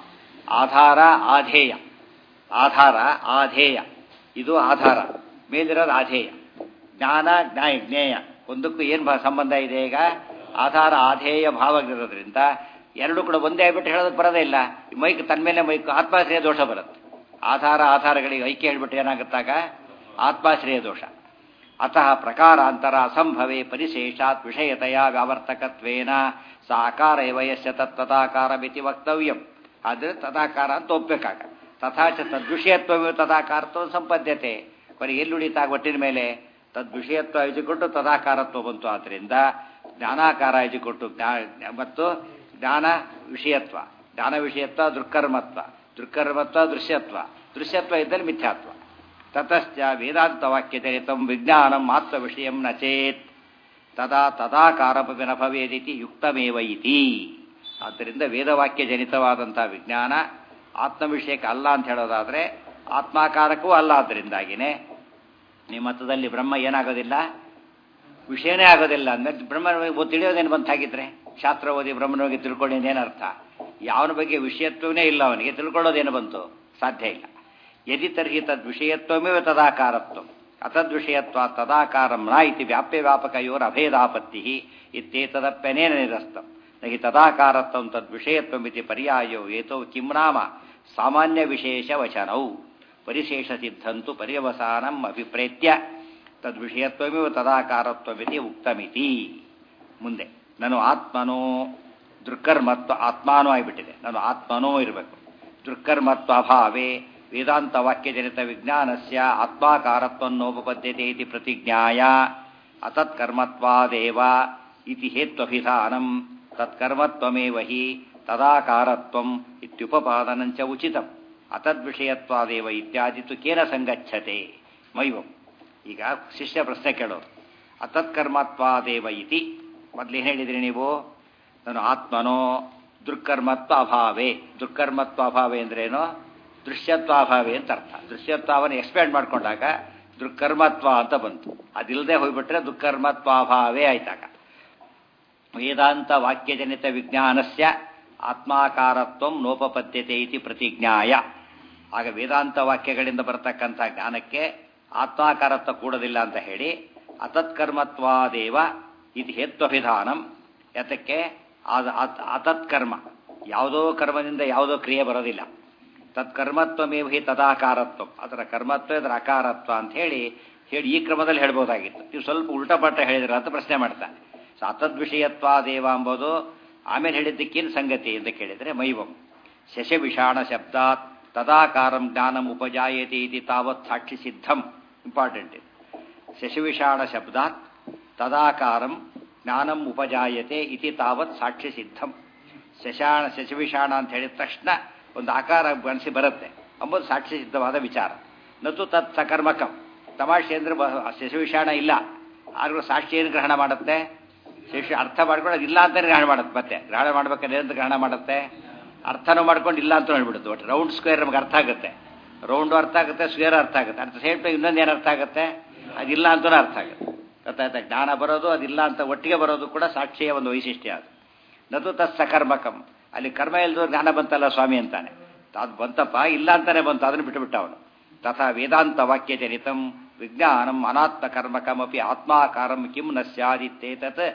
[SPEAKER 1] ಆಧಾರ ಆಧೇಯ ಆಧಾರ ಆಧೇಯ ಇದು ಆಧಾರ ಮೇಲಿರೋದು ಆಧೇಯ ಜ್ಞಾನ ಜ್ಞಾಯ ಜ್ಞೇಯ ಒಂದಕ್ಕೂ ಏನು ಸಂಬಂಧ ಇದೆ ಈಗ ಆಧಾರ ಆಧೇಯ ಭಾವ ಇರೋದ್ರಿಂದ ಎರಡು ಕೂಡ ಒಂದೇ ಆಗ್ಬಿಟ್ಟು ಹೇಳೋದಕ್ಕೆ ಬರೋದೇ ಇಲ್ಲ ಈ ಮೈಕ್ ತನ್ನ ಮೇಲೆ ಮೈಕ್ ಆತ್ಮಾಶ್ರಯ ದೋಷ ಬರುತ್ತೆ ಆಧಾರ ಆಧಾರಗಳಿಗೆ ಐಕ್ಯ ಹೇಳ್ಬಿಟ್ಟು ಏನಾಗುತ್ತಾಗ ಆತ್ಮಾಶ್ರಯ ದೋಷ ಅತಃ ಪ್ರಕಾರಾಂತರ ಅಸಂಭವೇ ಪರಿಶೇಷಾತ್ ವಿಷಯತೆಯ ವ್ಯಾವರ್ತಕತ್ವೇನ ಸಾಕಾರ ವಯಸ್ಸ ತತ್ತದಾಕಾರ ಮಿತಿ ವಕ್ತವ್ಯಂ ಆದರೆ ತದಾಕಾರ ಅಂತ ಒಪ್ಪಬೇಕಾಗ ತಥಾಚ ತದ್ವಿಷಯತ್ವವೇ ತದಾಕಾರತ್ವ ಸಂಪದ್ಯತೆ ಕೊನೆಗೆ ಎಲ್ಲಿ ಉಳಿತಾಗ ಒಟ್ಟಿನ ಮೇಲೆ ತದ್ವಿಷಯತ್ವ ಇಜುಕೊಟ್ಟು ತದಾಕಾರತ್ವ ಬಂತು ಆದ್ದರಿಂದ ಜ್ಞಾನಾಕಾರ ಇಜುಕೊಟ್ಟು ಜ್ಞಾ ಮತ್ತು ಜ್ಞಾನ ವಿಷಯತ್ವ ಜ್ಞಾನ ವಿಷಯತ್ವ ದೃಕ್ಕರ್ಮತ್ವ ದೃಕ್ಕರ್ಮತ್ವ ದೃಶ್ಯತ್ವ ದೃಶ್ಯತ್ವ ಇದ್ದಲ್ಲಿ ಮಿಥ್ಯಾತ್ವ ತತಶ್ಚ ವೇದಾಂತವಾಕ್ಯಚರಿತಂ ವಿಜ್ಞಾನಂ ಮಾತ್ರ ವಿಷಯಂ ನ ಚೇತ್ ತದಾ ತದಾಕಾರಪಿ ನ ಭವೇದಿತಿ ಯುಕ್ತಮೇವ ಇತಿ ಆದ್ದರಿಂದ ವೇದವಾಕ್ಯ ಜನಿತವಾದಂಥ ವಿಜ್ಞಾನ ಆತ್ಮವಿಷಯಕ್ಕೆ ಅಲ್ಲ ಅಂತ ಹೇಳೋದಾದರೆ ಆತ್ಮಾಕಾರಕ್ಕೂ ಅಲ್ಲ ಆದ್ದರಿಂದಾಗಿನೇ ನಿಮ್ಮ ಮತದಲ್ಲಿ ಬ್ರಹ್ಮ ಏನಾಗೋದಿಲ್ಲ ವಿಷಯನೇ ಆಗೋದಿಲ್ಲ ಅಂದ್ಮೇಲೆ ಬ್ರಹ್ಮ ತಿಳಿಯೋದೇನು ಬಂತಾಗಿದ್ರೆ ಶಾಸ್ತ್ರ ಓದಿ ಬ್ರಹ್ಮನ ಬಗ್ಗೆ ತಿಳ್ಕೊಂಡು ಏನರ್ಥ ಯಾವನ ಬಗ್ಗೆ ವಿಷಯತ್ವನೇ ಇಲ್ಲ ಅವನಿಗೆ ತಿಳ್ಕೊಳ್ಳೋದೇನು ಬಂತು ಸಾಧ್ಯ ಇಲ್ಲ ಯದಿ ತರ್ಹಿ ತದ್ ವಿಷಯತ್ವಮೇವ ತದಾಕಾರತ್ವ ಅತದ್ವಿಷಯತ್ವ ತದಾಕಾರಂ ನ ಇತಿ ವ್ಯಾಪ್ಯ ವ್ಯಾಪಕಯೋರ ಅಭೇದಾಪತ್ತಿ ಇತ್ಯೇತದಪ್ಯನೇನ ನಿರಸ್ತಂ ನಹಿ ತದಾಕಾರತ್ವಂ ತದ್ವಿಷಯತ್ವಮಿತಿ ಪರ್ಯಾಯೋ ಏತೋ ಕಿಂ ನಾಮ ಸಾಮಾನ್ಯ ವಿಶೇಷ ವಚನೌ ಪರಿಶೇಷ ಸಿದ್ಧಂತು ಪರ್ಯವಸಾನಂ ಅಭಿಪ್ರೇತ್ಯ ತದ್ವಿಷಯತ್ವಮೇವ ತದಾಕಾರತ್ವಮಿತಿ ಉಕ್ತಮಿತಿ ಮುಂದೆ ನಾನು ಆತ್ಮನೋ ದೃಕ್ಕರ್ಮತ್ವ ಆತ್ಮಾನೋ ಆಗಿಬಿಟ್ಟಿದೆ ನಾನು ಆತ್ಮನೋ ಇರಬೇಕು ದೃಕ್ಕರ್ಮತ್ವ ಅಭಾವೇ ವೇದಾಂತ ವಾಕ್ಯಜನಿತ ವಿಜ್ಞಾನಸ್ಯ ಆತ್ಮಾಕಾರತ್ವನ್ನೋಪಪದ್ಯತೆ ಇತಿ ಪ್ರತಿಜ್ಞಾಯ ಅತತ್ಕರ್ಮತ್ವಾದೇವ ಇತಿ ಹೇತ್ವಭಿಧಾನಂ ತತ್ಕರ್ಮತ್ವಮೇವ ಹಿ ತದಾಕಾರತ್ವಂ ಇತ್ಯುಪಪಾದನಂಚ ಉಚಿತಂ ಅತದ್ವಿಷಯತ್ವಾದೇವ ಇತ್ಯಾದಿ ತು ಕೇನ ಸಂಗಚ್ಛತೆ ಮೈವಂ ಈಗ ಶಿಷ್ಯ ಪ್ರಶ್ನೆ ಕೇಳೋರು ಅತತ್ಕರ್ಮತ್ವಾದೇವ ಇತಿ ಮೊದಲೇನು ಹೇಳಿದ್ರಿ ನೀವು ನಾನು ಆತ್ಮನೋ ದುರ್ಕರ್ಮತ್ವ ಅಭಾವೇ ದುರ್ಕರ್ಮತ್ವ ಅಭಾವೇ ಅಂದ್ರೇನು ದೃಶ್ಯತ್ವಾಭಾವೇ ಅಂತ ಅರ್ಥ ದೃಶ್ಯತ್ವವನ್ನು ಎಕ್ಸ್ಪ್ಯಾಂಡ್ ಮಾಡ್ಕೊಂಡಾಗ ದುರ್ಕರ್ಮತ್ವ ಅಂತ ಬಂತು ಅದಿಲ್ಲದೆ ಹೋಗ್ಬಿಟ್ರೆ ದುರ್ಕರ್ಮತ್ವಾಭಾವೇ ಆಯ್ತಾಗ ವೇದಾಂತ ವಾಕ್ಯಜನಿತ ವಿಜ್ಞಾನಸ್ಯ ಆತ್ಮಾಕಾರತ್ವ ನೋಪಪದ್ಯತೆ ಇತಿ ಪ್ರತಿಜ್ಞಾಯ ಆಗ ವೇದಾಂತ ವಾಕ್ಯಗಳಿಂದ ಬರತಕ್ಕಂಥ ಜ್ಞಾನಕ್ಕೆ ಆತ್ಮಾಕಾರತ್ವ ಕೂಡೋದಿಲ್ಲ ಅಂತ ಹೇಳಿ ಅತತ್ಕರ್ಮತ್ವಾದೇವ ಇದು ಹೇತ್ವಭಿಧಾನಂ ಯಾತಕ್ಕೆ ಅತತ್ಕರ್ಮ ಯಾವುದೋ ಕರ್ಮದಿಂದ ಯಾವುದೋ ಕ್ರಿಯೆ ಬರೋದಿಲ್ಲ ತತ್ಕರ್ಮತ್ವಮೇವ ಹಿ ತದಾಕಾರತ್ವ ಅದರ ಕರ್ಮತ್ವ ಇದರ ಅಕಾರತ್ವ ಅಂತ ಹೇಳಿ ಹೇಳಿ ಈ ಕ್ರಮದಲ್ಲಿ ಹೇಳ್ಬೋದಾಗಿತ್ತು ನೀವು ಸ್ವಲ್ಪ ಉಲ್ಟಪಟ್ಟ ಹೇಳಿದ್ರ ಅಂತ ಪ್ರಶ್ನೆ ಮಾಡ್ತಾನೆ ಸೊ ಅತದ್ವಿಷಯತ್ವಾದೇವ ಎಂಬುದು ಆಮೇಲೆ ಹೇಳಿದ್ದಕ್ಕೇನು ಸಂಗತಿ ಅಂತ ಕೇಳಿದರೆ ಮೈವಂ ಶಶವಿಷಾಣ ಶಬ್ದಾತ್ ತದಾಕಾರಂ ಜ್ಞಾನಂ ಉಪಜಾಯತೆ ಇತಿ ತಾವತ್ ಸಾಕ್ಷಿ ಸಿದ್ಧಂ ಇಂಪಾರ್ಟೆಂಟ್ ಇದು ಶಶವಿಷಾಣ ಶಬ್ದಾತ್ ತದಾಕಾರಂ ಜ್ಞಾನಂ ಉಪಜಾಯತೆ ಇತಿ ತಾವತ್ ಸಾಕ್ಷಿ ಸಿದ್ಧಂ ಶಶಾಣ ಶಶವಿಷಾಣ ಅಂತ ಹೇಳಿದ ತಕ್ಷಣ ಒಂದು ಆಕಾರ ಗಣಿಸಿ ಬರುತ್ತೆ ಅಂಬುದು ಸಾಕ್ಷಿ ಸಿದ್ಧವಾದ ವಿಚಾರ ನತು ತತ್ ಸಕರ್ಮಕಂ ತಮಾಷೆ ಅಂದ್ರೆ ಶಶವಿಷಾಣ ಇಲ್ಲ ಆದ್ರೂ ಸಾಕ್ಷಿ ಏನು ಗ್ರಹಣ ಮಾಡುತ್ತೆ ಶೇಷ ಅರ್ಥ ಮಾಡ್ಕೊಂಡು ಅದಿಲ್ಲ ಅಂತಾನೆ ಗ್ರಹಣ ಮಾಡುತ್ತೆ ಮತ್ತೆ ಗ್ರಹಣ ಮಾಡ್ಬೇಕಾದ್ರೆ ಏನಂತ ಗ್ರಹಣ ಮಾಡುತ್ತೆ ಅರ್ಥನೂ ಮಾಡ್ಕೊಂಡು ಇಲ್ಲ ಅಂತ ಹೇಳ್ಬಿಡುತ್ತೆ ಒಟ್ಟು ರೌಂಡ್ ಸ್ಕ್ವೇರ್ ನಮ್ಗೆ ಅರ್ಥ ಆಗುತ್ತೆ ರೌಂಡು ಅರ್ಥ ಆಗುತ್ತೆ ಸ್ಕ್ವೇರ್ ಅರ್ಥ ಆಗುತ್ತೆ ಅರ್ಥ ಸೇಮ್ ಟೈಮ್ ಇನ್ನೊಂದು ಏನು ಅರ್ಥ ಆಗುತ್ತೆ ಅದಿಲ್ಲ ಅಂತಲೂ ಅರ್ಥ ಆಗುತ್ತೆ ಗೊತ್ತಾಯ್ತಾ ಜ್ಞಾನ ಬರೋದು ಅದಿಲ್ಲ ಅಂತ ಒಟ್ಟಿಗೆ ಬರೋದು ಕೂಡ ಸಾಕ್ಷಿಯ ಒಂದು ವೈಶಿಷ್ಟ್ಯ ಅದು ನದು ತತ್ ಸಕರ್ಮಕಂ ಅಲ್ಲಿ ಕರ್ಮ ಇಲ್ದು ಜ್ಞಾನ ಬಂತಲ್ಲ ಸ್ವಾಮಿ ಅಂತಾನೆ ಅದು ಬಂತಪ್ಪ ಇಲ್ಲ ಅಂತಾನೆ ಬಂತು ಅದನ್ನು ಬಿಟ್ಟುಬಿಟ್ಟ ಅವನು ತಥಾ ವೇದಾಂತ ವಾಕ್ಯ ಜನಿತಂ ವಿಜ್ಞಾನಂ ಅನಾತ್ಮ ಕರ್ಮಕಮಪಿ ಆತ್ಮಾಕಾರಂ ಕಿಂ ನ ಸ್ಯಾದಿತ್ತೇತತ್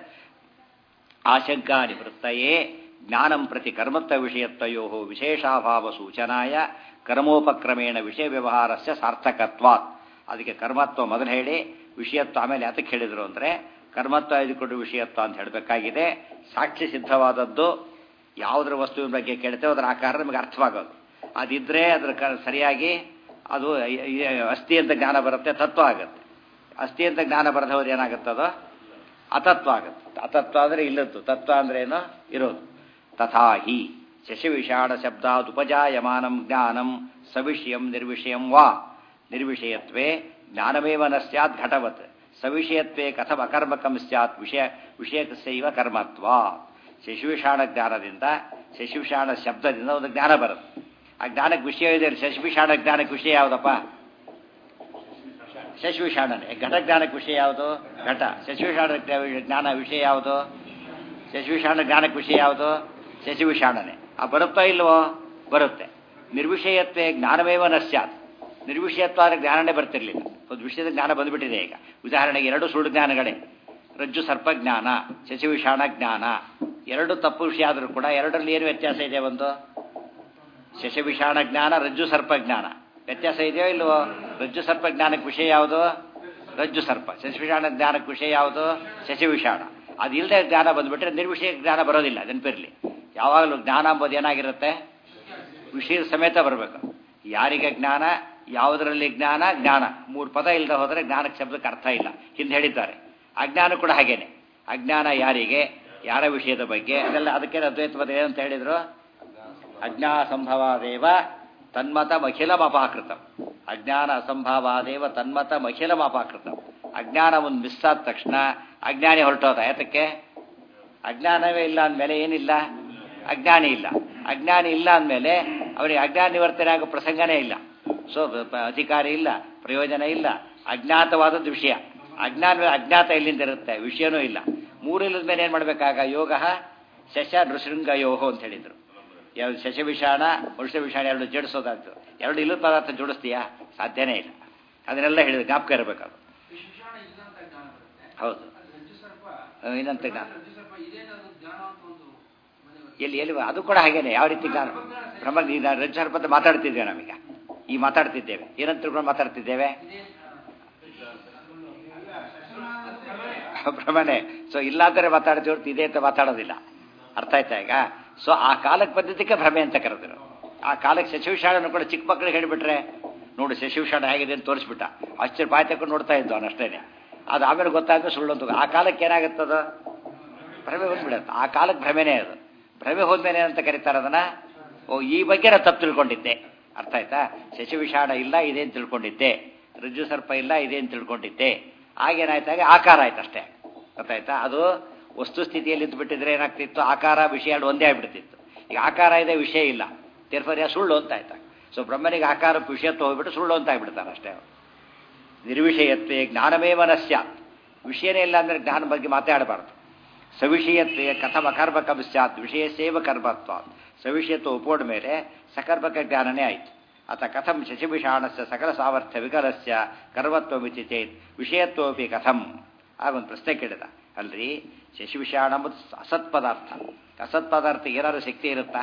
[SPEAKER 1] ಆಶಂಕಾ ನಿವೃತ್ತಯೇ ಜ್ಞಾನಂ ಪ್ರತಿ ಕರ್ಮತ್ವ ವಿಷಯತ್ವಯೋ ವಿಶೇಷಾಭಾವ ಸೂಚನಾಯ ಕರ್ಮೋಪಕ್ರಮೇಣ ವಿಷಯ ವ್ಯವಹಾರಸ್ಯ ಸಾರ್ಥಕತ್ವಾತ್ ಅದಕ್ಕೆ ಕರ್ಮತ್ವ ಮೊದಲು ಹೇಳಿ ವಿಷಯತ್ವ ಆಮೇಲೆ ಯಾತಕ್ಕೆ ಹೇಳಿದರು ಅಂದರೆ ಕರ್ಮತ್ವ ಇದ್ಕೊಂಡು ವಿಷಯತ್ವ ಅಂತ ಹೇಳಬೇಕಾಗಿದೆ ಸಾಕ್ಷಿ ಸಿದ್ಧವಾದದ್ದು ಯಾವುದರ ವಸ್ತುವಿನ ಬಗ್ಗೆ ಕೇಳ್ತೇವೆ ಅದರ ಆಕಾರ ನಮಗೆ ಅರ್ಥವಾಗೋದು ಅದಿದ್ರೆ ಅದರ ಕ ಸರಿಯಾಗಿ ಅದು ಐ- ಐ- ಅಸ್ಥಿ ಅಂತ ಜ್ಞಾನ ಬರುತ್ತೆ ತತ್ವ ಆಗುತ್ತೆ ಅಸ್ಥಿ ಅಂತ ಜ್ಞಾನ ಬರದವ್ರು ಏನಾಗುತ್ತದೋ ಅತತ್ವ ಆಗುತ್ತೆ ಅತತ್ವ ಅಂದರೆ ಇಲ್ಲದ್ದು ತತ್ವ ಅಂದ್ರೆ ಏನು ಇರೋದು ತಥಾ ಹಿ ಶಶಿವಿಷಾಣ ಶಬ್ದಾದ್ ಉಪಜಾಯಮಾನಂ ಜ್ಞಾನಂ ಸವಿಷಯಂ ನಿರ್ವಿಷಯಂ ವಾ ನಿರ್ವಿಷಯತ್ವೇ ಜ್ಞಾನಮೇವ ನ ಸ್ಯಾತ್ ಘಟವತ್ ಸವಿಷಯತ್ವೇ ಕಥಂ ಅಕರ್ಮಕಂ ಸ್ಯಾತ್ ವಿಷಯ ವಿಷಯಕಸ್ಯೈವ ಕರ್ಮತ್ವ ಶಶಿವಿಷಾಣ ಜ್ಞಾನದಿಂದ ಶಶಿವಿಷಾಣ ಶಬ್ದದಿಂದ ಒಂದು ಜ್ಞಾನ ಬರುತ್ತೆ ಆ ಜ್ಞಾನಕ್ಕೆ ವಿಷಯ ಇದೆ ಶಶಿವಿಷಾಣ ಜ್ಞಾನಕ್ಕೆ ವಿಷಯ ಯಾವುದಪ್ಪ ಶಶಿವಿಷಾಣನೆ ಘಟ ಜ್ಞಾನಕ್ಕೆ ವಿಷಯ ಯಾವುದು ಘಟ ಶಶಿವಿಷಾಣ ಜ್ಞಾನ ವಿಷಯ ಯಾವುದು ಶಶಿವಿಷಾಣ ಜ್ಞಾನಕ್ಕೆ ವಿಷಯ ಯಾವುದು ಶಶಿವಿಷಾಣನೆ ಆ ಬರುತ್ತೋ ಇಲ್ವೋ ಬರುತ್ತೆ ನಿರ್ವಿಷಯತ್ವೇ ಜ್ಞಾನಮೇವ ನ ಸ್ಯಾತ್ ನಿರ್ವಿಷಯತ್ವ ಆದರೆ ಜ್ಞಾನನೇ ಬರ್ತಿರ್ಲಿಲ್ಲ ಒಂದು ವಿಷಯದ ಜ್ಞಾನ ಬಂದುಬಿಟ್ಟಿದೆ ಈಗ ಉದಾಹರಣೆಗೆ ಎರಡು ಸುಳ್ಳು ಜ್ಞಾನಗಳೇ ರಜ್ಜು ಸರ್ಪ ಜ್ಞಾನ ಶಶಿವಿಷಾಣ ಜ್ಞಾನ ಎರಡು ತಪ್ಪು ವಿಷಯ ಆದರೂ ಕೂಡ ಎರಡರಲ್ಲಿ ಏನು ವ್ಯತ್ಯಾಸ ಇದೆ ಒಂದು ಶಶವಿಷಾಣ ಜ್ಞಾನ ರಜ್ಜು ಸರ್ಪ ಜ್ಞಾನ ವ್ಯತ್ಯಾಸ ಇದೆಯೋ ಇಲ್ವೋ ರಜ್ಜು ಸರ್ಪ ಜ್ಞಾನಕ್ಕೆ ವಿಷಯ ಯಾವುದು ರಜ್ಜು ಸರ್ಪ ಶಶಿವಿಷಾಣ ಜ್ಞಾನಕ್ಕೆ ವಿಷಯ ಯಾವುದು ಶಶಿವಿಷಾಣ ಅದಿಲ್ಲದೆ ಜ್ಞಾನ ಬಂದ್ಬಿಟ್ರೆ ನಿರ್ವಿಷಯ ಜ್ಞಾನ ಬರೋದಿಲ್ಲ ನೆನಪಿರಲಿ ಯಾವಾಗಲೂ ಜ್ಞಾನ ಅಂಬೋದು ಏನಾಗಿರುತ್ತೆ ವಿಷಯ ಸಮೇತ ಬರಬೇಕು ಯಾರಿಗೆ ಜ್ಞಾನ ಯಾವುದರಲ್ಲಿ ಜ್ಞಾನ ಜ್ಞಾನ ಮೂರು ಪದ ಇಲ್ಲದೆ ಹೋದರೆ ಜ್ಞಾನಕ್ಕೆ ಶಬ್ದಕ್ಕೆ ಅರ್ಥ ಇಲ್ಲ ಹಿಂದೆ ಹೇಳಿದ್ದಾರೆ ಅಜ್ಞಾನ ಕೂಡ ಹಾಗೇನೆ ಅಜ್ಞಾನ ಯಾರಿಗೆ ಯಾರ ವಿಷಯದ ಬಗ್ಗೆ ಅದೆಲ್ಲ ಅದಕ್ಕೆ ಅದ್ವೈತ ಪದ ಏನಂತ ಹೇಳಿದ್ರು ಅಜ್ಞಾ ಸಂಭವಾದೇವ ತನ್ಮತಮಖಿಲಮಪಾಕೃತ ಅಜ್ಞಾನ ಅಸಂಭವಾದೇವ ತನ್ಮತಮಖಿಲಮಪಾಕೃತ ಅಜ್ಞಾನ ಒಂದು ಮಿಸ್ ಆದ ತಕ್ಷಣ ಅಜ್ಞಾನಿ ಹೊರಟೋದ ಯಾತಕ್ಕೆ ಅಜ್ಞಾನವೇ ಇಲ್ಲ ಅಂದಮೇಲೆ ಏನಿಲ್ಲ ಅಜ್ಞಾನಿ ಇಲ್ಲ ಅಜ್ಞಾನಿ ಇಲ್ಲ ಅಂದಮೇಲೆ ಅವನಿಗೆ ಅಜ್ಞಾನ ನಿವರ್ತನೆ ಆಗೋ ಪ್ರಸಂಗನೇ ಇಲ್ಲ ಸೊ ಪ- ಅಧಿಕಾರಿ ಇಲ್ಲ ಪ್ರಯೋಜನ ಇಲ್ಲ ಅಜ್ಞಾತವಾದದ್ದು ವಿಷಯ ಅಜ್ಞಾನ ಅಜ್ಞಾತ ಎಲ್ಲಿಂದ ಇರುತ್ತೆ ವಿಷಯನೂ ಇಲ್ಲ ಮೂರು ಇಲ್ಲದ ಮೇಲೆ ಏನು ಮಾಡಬೇಕಾಗ ಯೋಗ ಶಶ ನೃಶೃಂಗ ಯೋಹೋ ಅಂತ ಹೇಳಿದ್ರು ಯಾವ್ದು ಶಶವಿಷಾಣ ವಿಷಾಣ ಎರಡು ಜೋಡಿಸೋದಾಯ್ತು ಎರಡು ಇಲ್ಲದ ಪದಾರ್ಥ ಜೋಡಿಸ್ತೀಯಾ ಸಾಧ್ಯನೇ ಇಲ್ಲ ಅದನ್ನೆಲ್ಲ ಹೇಳಿದ್ರು ಜ್ಞಾಪಕ ಇರಬೇಕು ಅದು
[SPEAKER 2] ವಿಶೇಷಣ ಇಲ್ಲಂತ ಜ್ಞಾನ ಬರುತ್ತೆ
[SPEAKER 1] ಹೌದು
[SPEAKER 2] ಅದು ರಜ್ಜು ಸರ್ಪ
[SPEAKER 1] ಅಹ್, ಏನಂತ ಜ್ಞಾನ
[SPEAKER 2] ರಜ್ಜು ಸರ್ಪ ಇದೇನದು ಜ್ಞಾನ ಅಂತ ಒಂದು ಮನೆ ಬರುತ್ತೆ.
[SPEAKER 1] ಎಲ್ಲಿ ಎಲ್ಲಿ ಅದು ಕೂಡ ಹಾಗೇನೆ ಯಾವ ರೀತಿ ಜ್ಞಾನ ಬ್ರಹ್ಮ ಈಗ ರಜ್ಜು ಬಗ್ಗೆ ಮಾತಾಡ್ತಿದ್ದೇವೆ ನಾವೀಗ ಈ ಮಾತಾಡ್ತಿದ್ದೇವೆ ಏನಂತ ತಿಳ್ಕೊಂಡು ಮಾತಾಡ್ತಿದ್ದೇವೆ
[SPEAKER 2] ಇದೇ
[SPEAKER 1] ಭ್ರಮಣೆ ಸೊ ಇಲ್ಲಾಂದರೆ ಮಾತಾಡ್ತೀವಿ ಹೊರ್ತು ಇದೆ ಅಂತ ಮಾತಾಡೋದಿಲ್ಲ ಅರ್ಥ ಆಯ್ತಾ ಈಗ ಸೊ ಆ ಕಾಲಕ್ಕೆ ಬಂದಿದ್ದಕ್ಕೆ ಭ್ರಮೆ ಅಂತ ಕರೆದ್ರು ಆ ಕಾಲಕ್ಕೆ ಶಶಿವಿಷಾಣನು ಕೂಡ ಚಿಕ್ಕ ಮಕ್ಕಳಿಗೆ ಹೇಳಿಬಿಟ್ರೆ ನೋಡು ಶಶಿವಿಷಾಣ ಹೇಗಿದೆ ಅಂತ ತೋರಿಸ್ಬಿಟ್ಟ ಆಶ್ಚರ್ಯ ಬಾಯಿ ತಕೊಂಡು ನೋಡ್ತಾ ಇದ್ದು ಅವನಷ್ಟೇನೆ ಅದು ಆಮೇಲೆ ಗೊತ್ತಾಯ್ತು ಸುಳ್ಳು ಅಂತ ಆ ಕಾಲಕ್ಕೆ ಏನಾಗುತ್ತದ ಭ್ರಮೆ ಬಂದ್ಬಿಡತ್ತೆ ಆ ಕಾಲಕ್ಕೆ ಭ್ರಮೆನೇ ಅದು ಭ್ರಮೆ ಹೋದ್ಮೇಲೆ ಏನಂತ ಕರೀತಾರೆ ಅದನ್ನ ಓ ಈ ಬಗ್ಗೆ ನಾನು ತಪ್ಪು ತಿಳ್ಕೊಂಡಿದ್ದೆ ಅರ್ಥ ಆಯ್ತಾ ಶಶಿವಿಷಾಣ ಇಲ್ಲ ಇದೆ ಅಂತ ತಿಳ್ಕೊಂಡಿದ್ದೆ ರಜ್ಜು ಸರ್ಪ ಇಲ್ಲ ಇದೆ ಅಂತ ತಿಳ್ಕೊಂಡಿದ್ದೆ ಆಗೇನಾಯ್ತಾಗ ಆಕಾರ ಆಯ್ತು ಅಷ್ಟೇ ಗೊತ್ತಾಯ್ತಾ ಅದು ವಸ್ತುಸ್ಥಿತಿಯಲ್ಲಿ ಇದ್ಬಿಟ್ಟಿದ್ರೆ ಏನಾಗ್ತಿತ್ತು ಆಕಾರ ವಿಷಯ ಎರಡು ಒಂದೇ ಆಗ್ಬಿಡ್ತಿತ್ತು ಈಗ ಆಕಾರ ಇದೆ ವಿಷಯ ಇಲ್ಲ ತೇರ್ಫರ್ಯ ಸುಳ್ಳು ಅಂತ ಆಯ್ತಾ ಸೊ ಬ್ರಹ್ಮನಿಗೆ ಆಕಾರಕ್ಕೆ ವಿಷಯತ್ವ ಹೋಗ್ಬಿಟ್ಟು ಸುಳ್ಳು ಅಂತ ಆಗ್ಬಿಡ್ತಾನೆ ಅಷ್ಟೇ ಅವ್ನು. ನಿರ್ವಿಷಯತ್ವೇ ಜ್ಞಾನಮೇ ಮನಸ್ಯ ವಿಷಯನೇ ಇಲ್ಲ ಅಂದರೆ ಜ್ಞಾನ ಬಗ್ಗೆ ಮಾತಾಡಬಾರ್ದು ಸವಿಷಯತ್ವೇ ಕಥಮ ಕರ್ಮಕಂ ಸ್ಯಾತ್ ವಿಷಯ ಸೇವ ಕರ್ಮತ್ವ ಸವಿಷಯತ್ವ ಉಪೋಡ ಮೇಲೆ ಸಕರ್ಮಕ ಜ್ಞಾನನೇ ಆಯಿತು ಅಥ ಕಥಂ ಶಶಿವಿಷಾಣಸ್ಯ ಸಕಲ ಸಾಮರ್ಥ್ಯ ವಿಕಲಸ್ಯ ಕರ್ಮತ್ವಮಿತಿ ಚೇತ್ ವಿಷಯತ್ವಪಿ ಕಥಂ ಆಗೊಂದು ಪ್ರಶ್ನೆ ಕೇಳಿದ ಅಲ್ರಿ ಶಶಿವಿಷಾಣ ಎಂಬುದು ಅಸತ್ ಪದಾರ್ಥ ಅಸತ್ ಪದಾರ್ಥ ಏನಾದ್ರು ಶಕ್ತಿ ಇರುತ್ತಾ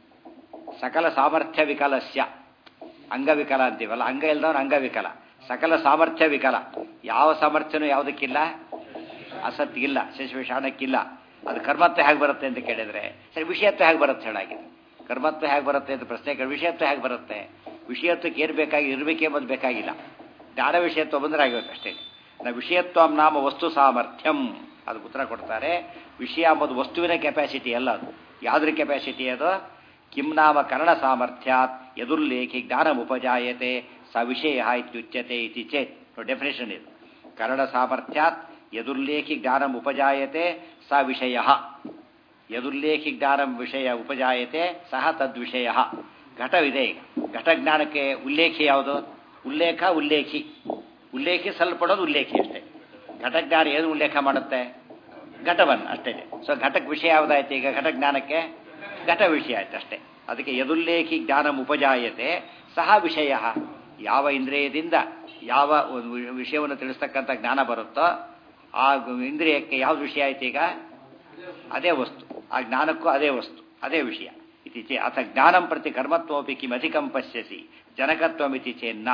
[SPEAKER 1] ಸಕಲ ಸಾಮರ್ಥ್ಯ ವಿಕಲಸ್ಯ ಅಂಗವಿಕಲ ಅಂತೀವಲ್ಲ ಅಂಗ ಇಲ್ದವನು ಅಂಗವಿಕಲ ಸಕಲ ಸಾಮರ್ಥ್ಯ ವಿಕಲ ಯಾವ ಸಾಮರ್ಥ್ಯನೂ ಯಾವುದಕ್ಕಿಲ್ಲ ಅಸತ್ತಿಗಿಲ್ಲ ಶಶಿವಿಷಾಣಕ್ಕಿಲ್ಲ ಅದು ಕರ್ಮತ್ವ ಹೇಗೆ ಬರುತ್ತೆ ಅಂತ ಕೇಳಿದ್ರೆ ಸರಿ ವಿಷಯತ್ವ ಹೇಗೆ ಬರುತ್ತೆ ಹೇಳಾಗಿದೆ ಕರ್ಮತ್ವ ಹೇಗೆ ಬರುತ್ತೆ ಅಂತ ಪ್ರಶ್ನೆ ಕೇಳಿ ವಿಷಯತ್ವ ಹೇಗೆ ಬರುತ್ತೆ ವಿಷಯತ್ವಕ್ಕೆ ಏನು ಬೇಕಾಗಿ ಇರಬೇಕೆ ಎಂಬುದು ಬೇಕಾಗಿಲ್ಲ ಜ್ಞಾನ ವಿಷಯತ್ವ ಬಂದ್ರೆ ಆಗಿರುತ್ತೆ ಅಷ್ಟೇ ನಾ ವಿಷಯತ್ವ ನಾಮ ವಸ್ತು ಸಾಮರ್ಥ್ಯಂ ಅದು ಉತ್ತರ ಕೊಡ್ತಾರೆ ವಿಷಯ ಎಂಬುದು ವಸ್ತುವಿನ ಕೆಪಾಸಿಟಿ ಅಲ್ಲ ಅದು ಯಾವ್ದ್ರ ಕೆಪಾಸಿಟಿ ಅದು ಕಿಂ ನಾಮ ಕರಣ ಸಾಮರ್ಥ್ಯಾತ್ ಯದುರ್ಲೇಖಿ ಜ್ಞಾನ ಉಪಜಾಯತೆ ಸ ವಿಷಯ ಇತ್ಯುಚ್ಯತೆ ಇತಿ ಚೇತ್ ಡೆಫಿನೇಷನ್ ಇದು ಕರಣ ಸಾಮರ್ಥ್ಯಾತ್ ಯದುರ್ಲೇಖಿ ಜ್ಞಾನ ಉಪಜಾಯತೆ ಸ ವಿಷಯ ಯದುರ್ಲೇಖಿ ಜ್ಞಾನ ವಿಷಯ ಉಪಜಾಯತೆ ಸಹ ತದ್ವಿಷಯ ಘಟವಿದೆ ಈಗ ಘಟ ಜ್ಞಾನಕ್ಕೆ ಉಲ್ಲೇಖಿ ಯಾವುದು ಉಲ್ಲೇಖ ಉಲ್ಲೇಖಿ ಉಲ್ಲೇಖಿಸಲ್ಪಡೋದು ಉಲ್ಲೇಖಿ ಅಷ್ಟೇ ಘಟಜ್ಞಾನ ಏನು ಉಲ್ಲೇಖ ಮಾಡುತ್ತೆ ಘಟವನ್ನು ಅಷ್ಟೇ ಸೊ ಘಟಕ್ಕೆ ವಿಷಯ ಯಾವುದಾಯ್ತು ಈಗ ಘಟ ಜ್ಞಾನಕ್ಕೆ ಘಟ ವಿಷಯ ಆಯ್ತು ಅಷ್ಟೇ ಅದಕ್ಕೆ ಯದುಲ್ಲೇಖಿ ಜ್ಞಾನ ಉಪಜಾಯತೆ ಸಹ ವಿಷಯ ಯಾವ ಇಂದ್ರಿಯದಿಂದ ಯಾವ ಒಂದು ವಿ- ವಿಷಯವನ್ನು ತಿಳಿಸ್ತಕ್ಕಂಥ ಜ್ಞಾನ ಬರುತ್ತೋ ಆ ಗು- ಇಂದ್ರಿಯಕ್ಕೆ ಯಾವ್ದು ವಿಷಯ ಆಯ್ತು ಈಗ ಅದೇ ವಸ್ತು ಆ ಜ್ಞಾನಕ್ಕೂ ಅದೇ ವಸ್ತು ಅದೇ ವಿಷಯ ಇತಿ ಅಥ ಜ್ಞಾನಂ ಪ್ರತಿ ಕರ್ಮತ್ವಪಿ ಕಿಂ ಅಧಿಕಂ ಪಶ್ಯಸಿ ಜನಕತ್ವಮಿತಿ ಚೇನ್ನ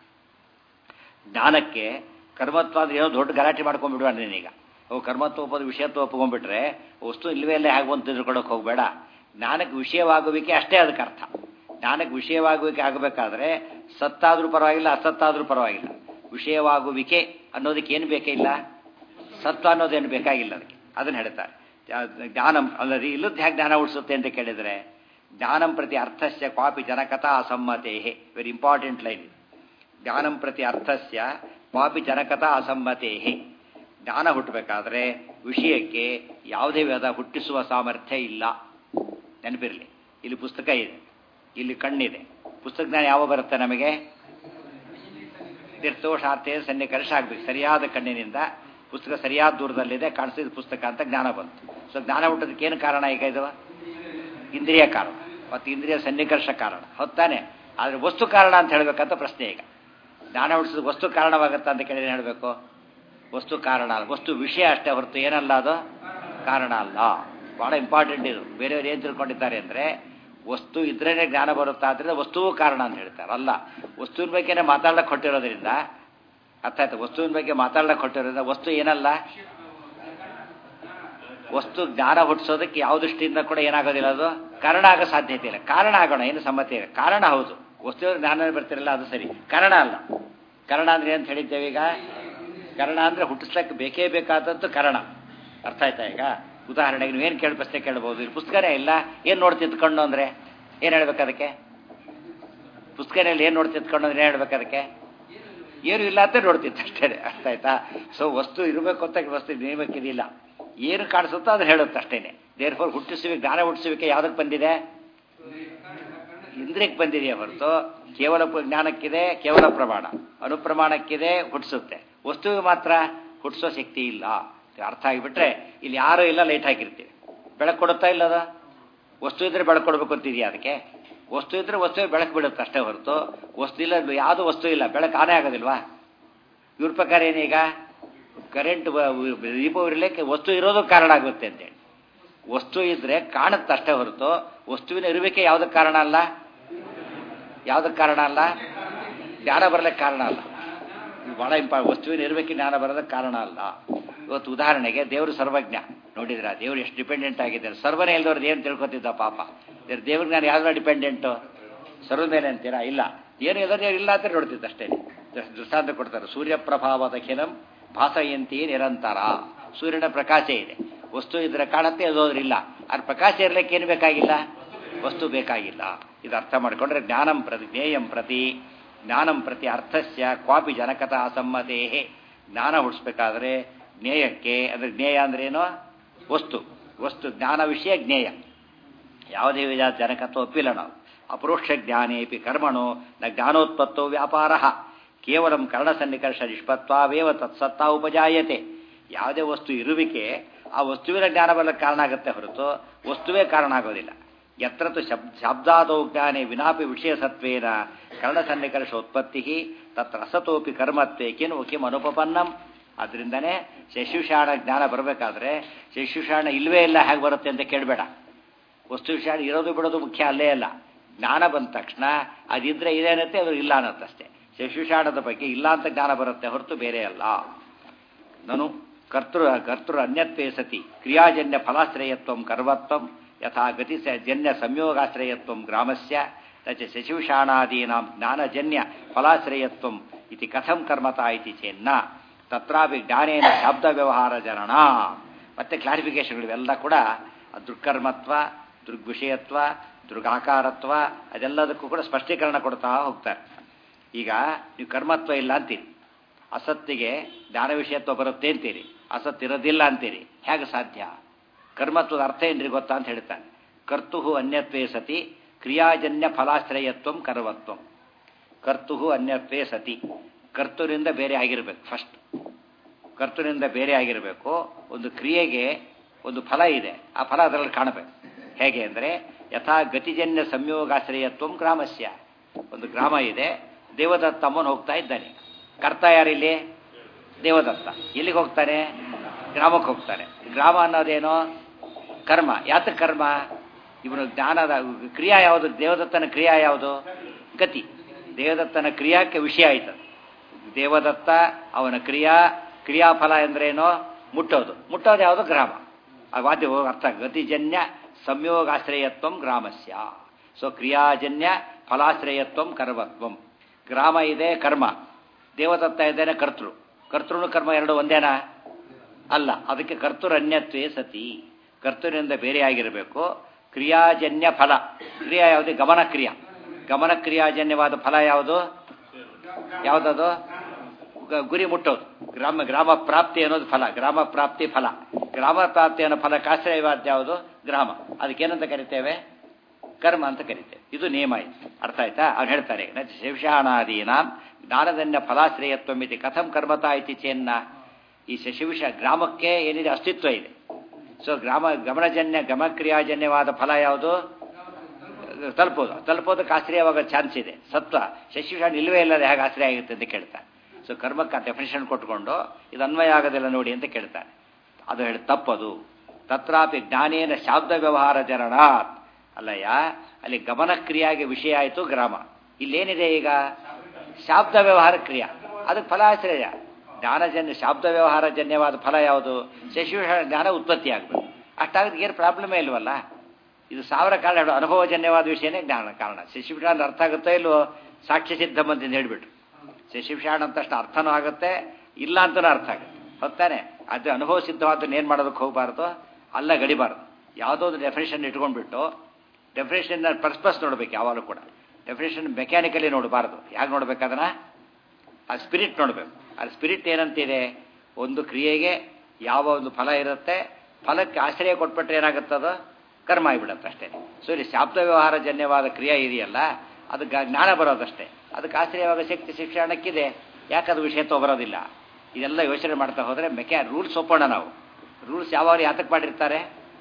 [SPEAKER 1] ಜ್ಞಾನಕ್ಕೆ ಕರ್ಮತ್ವ ಅಂದ್ರೆ ಏನೋ ದೊಡ್ಡ ಗಲಾಟೆ ಮಾಡ್ಕೊಂಡ್ಬಿಡುವ ನೀನೀಗ ಅವು ಕರ್ಮತ್ವ ಒಪ್ಪೋದು ವಿಷಯತ್ವ ಒಪ್ಕೊಂಡ್ಬಿಟ್ರೆ ವಸ್ತು ಇಲ್ವೇ ಇಲ್ಲ ಹೇಗೆ ಅಂತ ತಿಳ್ಕೊಳಕ್ಕೆ ಹೋಗಬೇಡ ಜ್ಞಾನಕ್ಕೆ ವಿಷಯವಾಗುವಿಕೆ ಅಷ್ಟೇ ಅದಕ್ಕೆ ಅರ್ಥ ಜ್ಞಾನಕ್ಕೆ ವಿಷಯವಾಗುವಿಕೆ ಆಗಬೇಕಾದ್ರೆ ಸತ್ತಾದ್ರೂ ಪರವಾಗಿಲ್ಲ ಅಸತ್ತಾದ್ರೂ ಪರವಾಗಿಲ್ಲ ವಿಷಯವಾಗುವಿಕೆ ಅನ್ನೋದಕ್ಕೆ ಏನು ಬೇಕೇ ಇಲ್ಲ ಸತ್ವ ಅನ್ನೋದೇನು ಬೇಕಾಗಿಲ್ಲ ಅದಕ್ಕೆ ಅದನ್ನು ಹೇಳ್ತಾರೆ ಜಾ- ಜ್ಞಾನಂ ಅಲ್ಲದೆ ಇಲ್ಲದ ಹೇಗೆ ಜ್ಞಾನ ಉಳಿಸುತ್ತೆ ಅಂತ ಕೇಳಿದರೆ ಜ್ಞಾನಂ ಪ್ರತಿ ಅರ್ಥಸ್ಯ ಕ್ವಾಪಿ ಜನಕಥಾ ಅಸಮ್ಮತೆ ವೆರಿ ಇಂಪಾರ್ಟೆಂಟ್ ಲೈನ್ ಇದು ಜ್ಞಾನಂ ಪ್ರತಿ ಅರ್ಥಸ್ಯ ಕ್ವಾಪಿ ಜನಕಥಾ ಅಸಮ್ಮತೆ ಜ್ಞಾನ ಹುಟ್ಟಬೇಕಾದ್ರೆ ವಿಷಯಕ್ಕೆ ಯಾವುದೇ ವಿಧ ಹುಟ್ಟಿಸುವ ಸಾಮರ್ಥ್ಯ ಇಲ್ಲ ನೆನಪಿರಲಿ ಇಲ್ಲಿ ಪುಸ್ತಕ ಇದೆ ಇಲ್ಲಿ ಕಣ್ಣಿದೆ ಪುಸ್ತಕ ಜ್ಞಾನ ಯಾವ ಬರುತ್ತೆ ನಮಗೆ ತೀರ್ಥೋಷಾರ್ಥೆ ಸನ್ನಿಕರ್ಷ ಆಗ್ಬೇಕು ಸರಿಯಾದ ಕಣ್ಣಿನಿಂದ ಪುಸ್ತಕ ಸರಿಯಾದ ದೂರದಲ್ಲಿದೆ ಕಾಣಿಸಿದ ಪುಸ್ತಕ ಅಂತ ಜ್ಞಾನ ಬಂತು ಸೊ ಜ್ಞಾನ ಹುಟ್ಟೋದಕ್ಕೆ ಏನು ಕಾರಣ ಈಗ ಇದು ಇಂದ್ರಿಯ ಕಾರಣ ಮತ್ತು ಇಂದ್ರಿಯ ಸನ್ನಿಕರ್ಷ ಕಾರಣ ಹೊತ್ತಾನೆ ಆದರೆ ವಸ್ತು ಕಾರಣ ಅಂತ ಹೇಳಬೇಕಂತ ಪ್ರಶ್ನೆ ಈಗ ಜ್ಞಾನ ಹುಟ್ಟಿಸಿದ ವಸ್ತು ಕಾರಣವಾಗುತ್ತಾ ಅಂತ ಕೇಳಿದ್ರೆ ಹೇಳಬೇಕು ವಸ್ತು ಕಾರಣ ಅಲ್ಲ ವಸ್ತು ವಿಷಯ ಅಷ್ಟೇ ಹೊರತು ಏನಲ್ಲ ಅದು ಕಾರಣ ಅಲ್ಲ ಬಹಳ ಇಂಪಾರ್ಟೆಂಟ್ ಇದು ಬೇರೆಯವ್ರು ಏನು ತಿಳ್ಕೊಂಡಿದ್ದಾರೆ ಅಂದರೆ ವಸ್ತು ಇದ್ರೇನೆ ಜ್ಞಾನ ಬರುತ್ತಾ ಆದರೆ ವಸ್ತುವು ಕಾರಣ ಅಂತ ಹೇಳ್ತಾರೆ ಅಲ್ಲ ವಸ್ತುವಿನ ಬಗ್ಗೆನೇ ಮಾತಾಡ್ಲಕ್ಕೆ ಹೊಟ್ಟಿರೋದ್ರಿಂದ ಅರ್ಥ ಆಯ್ತು ವಸ್ತುವಿನ ಬಗ್ಗೆ ಮಾತಾಡ್ಲಕ್ಕೆ ಹೊಟ್ಟಿರೋದ್ರಿಂದ ವಸ್ತು ಏನಲ್ಲ ವಸ್ತು ಜ್ಞಾನ ಹುಟ್ಟಿಸೋದಕ್ಕೆ ಯಾವ ದೃಷ್ಟಿಯಿಂದ ಕೂಡ ಏನಾಗೋದಿಲ್ಲ ಅದು ಕಾರಣ ಆಗೋ ಸಾಧ್ಯತೆ ಇಲ್ಲ ಕಾರಣ ಆಗೋಣ ಏನು ಸಮ್ಮತಿ ಇಲ್ಲ ಕಾರಣ ಹೌದು ವಸ್ತು ಜ್ಞಾನ ಬರ್ತಿರಲ್ಲ ಅದು ಸರಿ ಕಾರಣ ಅಲ್ಲ ಕಾರಣ ಅಂದ್ರೆ ಅಂತ ಹೇಳಿದ್ದೇವೆ ಈಗ ಕಾರಣ ಅಂದ್ರೆ ಹುಟ್ಟಿಸ್ಲಿಕ್ಕೆ ಬೇಕೇ ಬೇಕಾದದ್ದು ಕಾರಣ ಅರ್ಥ ಆಯ್ತಾ ಈಗ ಉದಾಹರಣೆಗೆ ನೀವೇನು ಕೇಳಿ ಪ್ರಶ್ನೆ ಕೇಳ್ಬೋದು ಇಲ್ಲಿ ಪುಸ್ತಕನೇ ಇಲ್ಲ ಏನು ನೋಡಿ ತಿತ್ಕೊಂಡು ಅಂದ್ರೆ ಏನು ಹೇಳ್ಬೇಕು ಅದಕ್ಕೆ ಪುಸ್ತಕನಲ್ಲಿ ಏನು ನೋಡಿ ತಿತ್ಕೊಂಡು ಅಂದ್ರೆ ಏನು ಹೇಳ್ಬೇಕು ಅದಕ್ಕೆ ಏನು ಇಲ್ಲ ಅಂತ ನೋಡ್ತಿತ್ತು ಅಷ್ಟೇ ಅರ್ಥ ಆಯ್ತಾ ಸೊ ವಸ್ತು ಇರಬೇಕು ಅಂತ ವಸ್ತು ನಿಯಮಕ್ಕಿದಿಲ್ಲ ಏನು ಕಾಣಿಸುತ್ತೋ ಅದು ಹೇಳುತ್ತೆ ಅಷ್ಟೇನೆ ದೇರ್ ಫೋರ್ ಹುಟ್ಟಿಸುವಿಕೆ ಜ್ಞಾನ ಹುಟ್ಟಿಸುವಿಕೆ ಯಾವುದಕ್ಕೆ ಬಂದಿದೆ ಇಂದ್ರಿಯಕ್ಕೆ ಬಂದಿದೆಯೇ ಹೊರತು ಕೇವಲ ಪ- ಜ್ಞಾನಕ್ಕಿದೆ ಕೇವಲ ಪ್ರಮಾಣ ಅನುಪ್ರಮಾಣಕ್ಕಿದೆ ಹುಟ್ಟಿಸುತ್ತೆ ವಸ್ತುವಿಗೆ ಮಾತ್ರ ಹುಟ್ಟಿಸೋ ಶಕ್ತಿ ಇಲ್ಲ ಇದು ಅರ್ಥ ಆಗಿಬಿಟ್ರೆ ಇಲ್ಲಿ ಯಾರೂ ಇಲ್ಲ ಲೈಟ್ ಹಾಕಿರ್ತೀವಿ ಬೆಳಕು ಕೊಡುತ್ತಾ ಇಲ್ಲದ ವಸ್ತು ಇದ್ರೆ ಬೆಳಕು ಕೊಡ್ಬೇಕು ಅಂತಿದೆಯಾ ಅದಕ್ಕೆ ವಸ್ತು ಇದ್ರೆ ವಸ್ತು ಬೆಳಕು ಬಿಡುತ್ತೆ ಅಷ್ಟೇ ಹೊರತು ವಸ್ತು ಇಲ್ಲ ಯಾವುದು ವಸ್ತು ಇಲ್ಲ ಬೆಳಕು ಆನೇ ಆಗೋದಿಲ್ವಾ ಇವ್ರ ಪ್ರಕಾರ ಏನೀಗ ಕರೆಂಟ್ ದೀಪ ಉರಿಲಿಕ್ಕೆ ವಸ್ತು ಇರೋದು ಕಾರಣ ಆಗುತ್ತೆ ಅಂತೇಳಿ ವಸ್ತು ಇದ್ರೆ ಕಾಣುತ್ತೆ ಅಷ್ಟೇ ಹೊರತು ವಸ್ತುವಿನ ಇರುವಿಕೆ ಯಾವುದಕ್ಕೆ ಕಾರಣ ಅಲ್ಲ ಯಾವುದಕ್ಕೆ ಕಾರಣ ಅಲ್ಲ ಜ್ಞಾನ ಬರಲಿಕ್ಕೆ ಕಾರಣ ಅಲ್ಲ ಇದು ಬಹಳ ಇಂಪಾ ವಸ್ತುವಿನ ಇರಬೇಕು ಜ್ಞಾನ ಬರೋದಕ್ಕೆ ಕಾರಣ ಅಲ್ಲ ಇವತ್ತು ಉದಾಹರಣೆಗೆ ದೇವರು ಸರ್ವಜ್ಞ ನೋಡಿದ್ರ ದೇವರು ಎಷ್ಟು ಡಿಪೆಂಡೆಂಟ್ ಆಗಿದ್ದಾರೆ ಸರ್ವನೇ ಇಲ್ದವ್ರದ್ದು ಏನು ತಿಳ್ಕೊತಿದ್ದ ಪಾಪ ದೇವ್ರ ಜ್ಞಾನ ಯಾವ್ದ್ರ ಡಿಪೆಂಡೆಂಟು ಸರ್ವ ಮೇಲೆ ಅಂತೀರಾ ಇಲ್ಲ ಏನು ಇದ್ರೆ ಇಲ್ಲ ಅಂತ ನೋಡ್ತಿದ್ದ ಅಷ್ಟೇ ದೃಷ್ಟಾಂತ ಕೊಡ್ತಾರೆ ಸೂರ್ಯ ಪ್ರಭಾವದ ಖಿಲಂ ಭಾಸಯಂತಿ ನಿರಂತರ ಸೂರ್ಯನ ಪ್ರಕಾಶ ಇದೆ ವಸ್ತು ಇದ್ರೆ ಕಾಣತ್ತೆ ಅದೋದ್ರೆ ಇಲ್ಲ ಅದ್ರ ಪ್ರಕಾಶ ಇರ್ಲಿಕ್ಕೆ ಏನು ಬೇಕಾಗಿಲ್ಲ ವಸ್ತು ಬೇಕಾಗಿಲ್ಲ ಇದು ಅರ್ಥ ಮಾಡಿಕೊಂಡ್ರೆ ಜ್ಞಾನಂ ಪ್ರತಿ ಜ್ಞೇಯಂ ಪ್ರತಿ ಜ್ಞಾನಂ ಪ್ರತಿ ಅರ್ಥಸ್ಯ ಕ್ವಾಪಿ ಜನಕತಾ ಅಸಮ್ಮತೆ ಜ್ಞಾನ ಹುಟ್ಟಿಸ್ಬೇಕಾದ್ರೆ ಜ್ಞೇಯಕ್ಕೆ ಅಂದ್ರೆ ಜ್ಞೇಯ ಅಂದ್ರೇನು ವಸ್ತು ವಸ್ತು ಜ್ಞಾನ ವಿಷಯ ಜ್ಞೇಯ ಯಾವುದೇ ವಿಧ ಜನಕತ್ವ ಒಪ್ಪಿಲ್ಲ ನಾವು ಅಪರೋಕ್ಷ ಜ್ಞಾನೇಪಿ ಕರ್ಮಣೋ ನ ಜ್ಞಾನೋತ್ಪತ್ತೋ ವ್ಯಾಪಾರ ಕೇವಲ ಕರ್ಣಸನ್ನಿಕರ್ಷ ನಿಷ್ಪತ್ವಾವೇವ ತತ್ಸತ್ತ ಉಪಜಾಯತೆ ಯಾವುದೇ ವಸ್ತು ಇರುವಿಕೆ ಆ ವಸ್ತುವಿನ ಜ್ಞಾನ ಬರಲಿಕ್ಕೆ ಕಾರಣ ಆಗುತ್ತೆ ಹೊರತು ವಸ್ತುವೇ ಕಾರಣ ಆಗೋದಿಲ್ಲ ಯತ್ರ ತು ಶಬ್ ಶಬ್ದಾದೌ ಜ್ಞಾನೇ ವಿನಾಪಿ ವಿಷಯ ಸತ್ವೇನ ಕರ್ಣಸನ್ನಿಕರ್ಷ ಉತ್ಪತ್ತಿ ತತ್ರ ಅಸತೋಪಿ ಕರ್ಮತ್ವೇ ಕಿನು ಕಿಂ ಅನುಪಪನ್ನಂ ಅದರಿಂದನೇ ಶಶಿಷಾಣ ಜ್ಞಾನ ಬರಬೇಕಾದ್ರೆ ಶಶಿಷಾಣ ಇಲ್ವೇ ಇಲ್ಲ ಹೇಗೆ ಬರುತ್ತೆ ಅಂತ ಕೇಳಬೇಡ ವಸ್ತು ವಿಷಯ ಇರೋದು ಬಿಡೋದು ಮುಖ್ಯ ಅಲ್ಲೇ ಅಲ್ಲ ಜ್ಞಾನ ಬಂದ ತಕ್ಷಣ ಅದಿದ್ರೆ ಇದೇನತ್ತೆ ಅದು ಇಲ್ಲ ಅನ್ನತ್ತಷ್ಟೇ ಶಶಿಷಾಣದ ಬಗ್ಗೆ ಇಲ್ಲ ಅಂತ ಜ್ಞಾನ ಬರುತ್ತೆ ಹೊರತು ಬೇರೆ ಅಲ್ಲ ನಾನು ಕರ್ತೃ ಕರ್ತೃ ಅನ್ಯತ್ವೇ ಸತಿ ಕ್ರಿಯಾಜನ್ಯ ಫಲಾಶ್ರಯತ್ವ ಕರ್ವತ್ವ ಯಥಾ ಗತಿ ಜನ್ಯ ಸಂಯೋಗಾಶ್ರಯತ್ವ ಗ್ರಾಮಸ್ಯ ತಚ ಶಶಿಷಾಣಾದೀನಾಂ ಜ್ಞಾನಜನ್ಯ ಫಲಾಶ್ರಯತ್ವ ಇತಿ ಕಥಂ ಕರ್ಮತ ಇತಿ ಚೆನ್ನ ತತ್ರಾಪಿ ಜ್ಞಾನೇನ ಶಬ್ದ ವ್ಯವಹಾರ ಜನನ ಮತ್ತೆ ಕ್ಲಾರಿಫಿಕೇಶನ್ಗಳು ಇವೆಲ್ಲ ಕೂಡ ದೃಕ್ಕರ್ಮತ್ವ ದೃಗ್ವಿಷಯತ್ವ ದೃಗಾಕಾರತ್ವ ಅದೆಲ್ಲದಕ್ಕೂ ಕೂಡ ಸ್ಪಷ್ಟೀಕರಣ ಕೊಡ್ತಾ ಹೋಗ್ತಾರೆ ಈಗ ನೀವು ಕರ್ಮತ್ವ ಇಲ್ಲ ಅಂತೀರಿ ಅಸತ್ತಿಗೆ ಜ್ಞಾನ ವಿಷಯತ್ವ ಬರುತ್ತೆ ಅಂತೀರಿ ಅಸತ್ ಇರೋದಿಲ್ಲ ಅಂತೀರಿ ಹೇಗೆ ಸಾಧ್ಯ ಕರ್ಮತ್ವದ ಅರ್ಥ ಏನ್ರಿ ಗೊತ್ತಾ ಅಂತ ಹೇಳ್ತಾನೆ ಕರ್ತು ಅನ್ಯತ್ವೇ ಸತಿ ಕ್ರಿಯಾಜನ್ಯ ಫಲಾಶ್ರಯತ್ವ ಕರ್ವತ್ವ ಕರ್ತು ಅನ್ಯತ್ವೇ ಸತಿ ಕರ್ತುನಿಂದ ಬೇರೆ ಆಗಿರಬೇಕು ಫಸ್ಟ್ ಕರ್ತುನಿಂದ ಬೇರೆ ಆಗಿರಬೇಕು ಒಂದು ಕ್ರಿಯೆಗೆ ಒಂದು ಫಲ ಇದೆ ಆ ಫಲ ಅದರಲ್ಲಿ ಕಾಣಬೇಕು ಹೇಗೆ ಅಂದರೆ ಯಥಾ ಗತಿಜನ್ಯ ಸಂಯೋಗಾಶ್ರಯತ್ವ ಗ್ರಾಮಸ್ಯ ಒಂದು ಗ್ರಾಮ ಇದೆ ದೇವದತ್ತಮ್ಮನ ಹೋಗ್ತಾ ಇದ್ದಾನೆ ಕರ್ತ ಯಾರಿಲ್ಲಿ ದೇವದತ್ತ ಎಲ್ಲಿಗೆ ಹೋಗ್ತಾನೆ ಗ್ರಾಮಕ್ಕೆ ಹೋಗ್ತಾನೆ ಗ್ರಾಮ ಅನ್ನೋದೇನೋ ಕರ್ಮ ಯಾತ ಕರ್ಮ ಇವನು ಜ್ಞಾನದ ಕ್ರಿಯಾ ಯಾವುದು ದೇವದತ್ತನ ಕ್ರಿಯಾ ಯಾವುದು ಗತಿ ದೇವದತ್ತನ ಕ್ರಿಯಾಕ್ಕೆ ವಿಷಯ ಆಯ್ತು ದೇವದತ್ತ ಅವನ ಕ್ರಿಯಾ ಕ್ರಿಯಾಫಲ ಎಂದ್ರೇನೋ ಮುಟ್ಟೋದು ಮುಟ್ಟೋದು ಯಾವುದು ಗ್ರಾಮ ಆ ವಾದ್ಯ ಅರ್ಥ ಗತಿಜನ್ಯ ಸಂಯೋಗಾಶ್ರಯತ್ವ ಗ್ರಾಮಸ್ಯ ಸೊ ಕ್ರಿಯಾಜನ್ಯ ಫಲಾಶ್ರಯತ್ವಂ ಕರ್ಮತ್ವಂ ಗ್ರಾಮ ಇದೆ ಕರ್ಮ ದೇವದತ್ತ ಇದ್ದೇನೆ ಕರ್ತೃ ಕರ್ತೃನು ಕರ್ಮ ಎರಡು ಒಂದೇನಾ ಅಲ್ಲ ಅದಕ್ಕೆ ಕರ್ತೃರನ್ಯತ್ವೇ ಸತಿ ಕರ್ತೃನಿಂದ ಬೇರೆಯಾಗಿರಬೇಕು ಕ್ರಿಯಾಜನ್ಯ ಫಲ ಕ್ರಿಯಾ ಯಾವುದು ಗಮನ ಕ್ರಿಯಾ ಗಮನ ಕ್ರಿಯಾಜನ್ಯವಾದ ಫಲ ಯಾವುದು ಯಾವುದದು ಗ- ಗುರಿ ಮುಟ್ಟೋದು ಗ್ರಾಮ ಗ್ರಾಮ ಪ್ರಾಪ್ತಿ ಅನ್ನೋದು ಫಲ ಗ್ರಾಮ ಪ್ರಾಪ್ತಿ ಫಲ ಗ್ರಾಮ ಪ್ರಾಪ್ತಿ ಅನ್ನೋ ಫಲಕ್ಕೆ ಆಶ್ರಯವಾದ ಯಾವುದು ಗ್ರಾಮ ಅದಕ್ಕೇನಂತ ಕರಿತೇವೆ ಕರ್ಮ ಅಂತ ಕರಿತೇವೆ ಇದು ನಿಯಮ ಇದು ಅರ್ಥ ಆಯ್ತಾ ಅವ್ನು ಹೇಳ್ತಾರೆ ನ ಶಶಿವಿಷಾಣಾದೀನಾಂ ಜ್ಞಾನದನ್ಯ ಫಲಾಶ್ರಯತ್ವ ಮಿತಿ ಕಥಂ ಕರ್ಮತಾ ಇತಿ ಚೇನ್ನ ಈ ಶಶಿವಿಷ ಗ್ರಾಮಕ್ಕೆ ಏನಿದೆ ಅಸ್ತಿತ್ವ ಇದೆ ಸೊ ಗ್ರಾಮ ಗಮನಜನ್ಯ ಗಮಕ್ರಿಯಾಜನ್ಯವಾದ ಫಲ ಯಾವುದು ತಲುಪೋದು ತಲುಪೋದಕ್ಕೆ ಆಶ್ರಯವಾಗ ಚಾನ್ಸ್ ಇದೆ ಸತ್ವ ಶಶಿವಿಷಾಣ ಇಲ್ಲವೇ ಇಲ್ಲದೆ ಹೇಗೆ ಆಶ್ರಯ ಆಗುತ್ತೆ ಅಂತ ಕೇಳ್ತಾನೆ ಸೊ ಕರ್ಮಕ್ಕೆ ಡೆಫಿನೇಷನ್ ಕೊಟ್ಕೊಂಡು ಇದು ಅನ್ವಯ ಆಗೋದಿಲ್ಲ ನೋಡಿ ಅಂತ ಕೇಳ್ತಾನೆ ಅದು ಹೇಳಿ ತಪ್ಪದು ತತ್ರಾಪಿ ಜ್ಞಾನೇನ ಶಾಬ್ದ ವ್ಯವಹಾರ ಜರಣಾತ್ ಅಲ್ಲಯ್ಯ ಅಲ್ಲಿ ಗಮನ ಕ್ರಿಯಾಗೆ ವಿಷಯ ಆಯಿತು ಗ್ರಾಮ ಇಲ್ಲೇನಿದೆ ಈಗ ಶಾಬ್ದ ವ್ಯವಹಾರ ಕ್ರಿಯಾ ಅದಕ್ಕೆ ಫಲಾಶ್ರಯ ಜ್ಞಾನಜನ್ಯ ಶಾಬ್ದ ವ್ಯವಹಾರ ಜನ್ಯವಾದ ಫಲ ಯಾವುದು ಶಶಿವಿಷಾಣ ಜ್ಞಾನ ಉತ್ಪತ್ತಿ ಆಗಬೇಕು ಅಷ್ಟಾಗಕ್ಕೆ ಏನು ಪ್ರಾಬ್ಲಮೇ ಇಲ್ವಲ್ಲ ಇದು ಸಾವಿರ ಕಾರಣ ಹೇಳು ಅನುಭವಜನ್ಯವಾದ ವಿಷಯನೇ ಜ್ಞಾನ ಕಾರಣ ಶಶಿವಿಷಾಣ ಅರ್ಥ ಆಗುತ್ತೋ ಇಲ್ವೋ ಸಾಕ್ಷ್ಯ ಸಿದ್ಧಂ ಅಂತ ಹೇಳಿಬಿಟ್ರು ಶಶಿವಿಷಾಣ ಅಂತ ಅಷ್ಟು ಅರ್ಥನೂ ಆಗುತ್ತೆ ಇಲ್ಲ ಅಂತಲೂ ಅರ್ಥ ಆಗುತ್ತೆ ಹೊತ್ತಾನೆ ಅದು ಅನುಭವ ಸಿದ್ಧವಾದನ್ನ ಏನು ಮಾಡೋದಕ್ಕೆ ಹೋಗಬಾರ್ದು ಅಲ್ಲ ಗಡಿಬಾರ್ದು ಯಾವುದೋ ಒಂದು ಡೆಫಿನೇಷನ್ ಇಟ್ಕೊಂಡ್ಬಿಟ್ಟು ಡೆಫಿನೇಷನ್ ಪರ್ಸ್ಪಸ್ ನೋಡ್ಬೇಕು ಯಾವಾಗಲೂ ಕೂಡ ಡೆಫಿನೇಷನ್ ಮೆಕ್ಯಾನಿಕಲಿ ನೋಡಬಾರ್ದು ಯಾಕೆ ನೋಡ್ಬೇಕು ಅದನ್ನ ಆ ಸ್ಪಿರಿಟ್ ನೋಡಬೇಕು ಆ ಸ್ಪಿರಿಟ್ ಏನಂತಿದೆ ಒಂದು ಕ್ರಿಯೆಗೆ ಯಾವ ಒಂದು ಫಲ ಇರುತ್ತೆ ಫಲಕ್ಕೆ ಆಶ್ರಯ ಕೊಟ್ಬಿಟ್ರೆ ಏನಾಗುತ್ತದು ಕರ್ಮ ಆಗಿಬಿಡುತ್ತೆ ಅಷ್ಟೇ ಸೊ ಇಲ್ಲಿ ಶಾಬ್ದ ವ್ಯವಹಾರ ಜನ್ಯವಾದ ಕ್ರಿಯೆ ಇದೆಯಲ್ಲ ಅದು ಗ- ಜ್ಞಾನ ಬರೋದಷ್ಟೇ ಅದಕ್ಕೆ ಆಶ್ರಯವಾಗ ಶಕ್ತಿ ಶಿಕ್ಷಣಕ್ಕಿದೆ ಯಾಕೆ ಅದು ವಿಷಯ ಬರೋದಿಲ್ಲ ಇದೆಲ್ಲ ಯೋಚನೆ ಮಾಡ್ತಾ ಹೋದರೆ ಮೆಕ್ಯಾ ರೂಲ್ಸ್ ಒಪ್ಪೋಣ ನಾವು ರೂಲ್ಸ್ ಯಾವಾಗ ಯಾತಕ್ಕೆ ಮಾಡಿರ್ತಾರೆ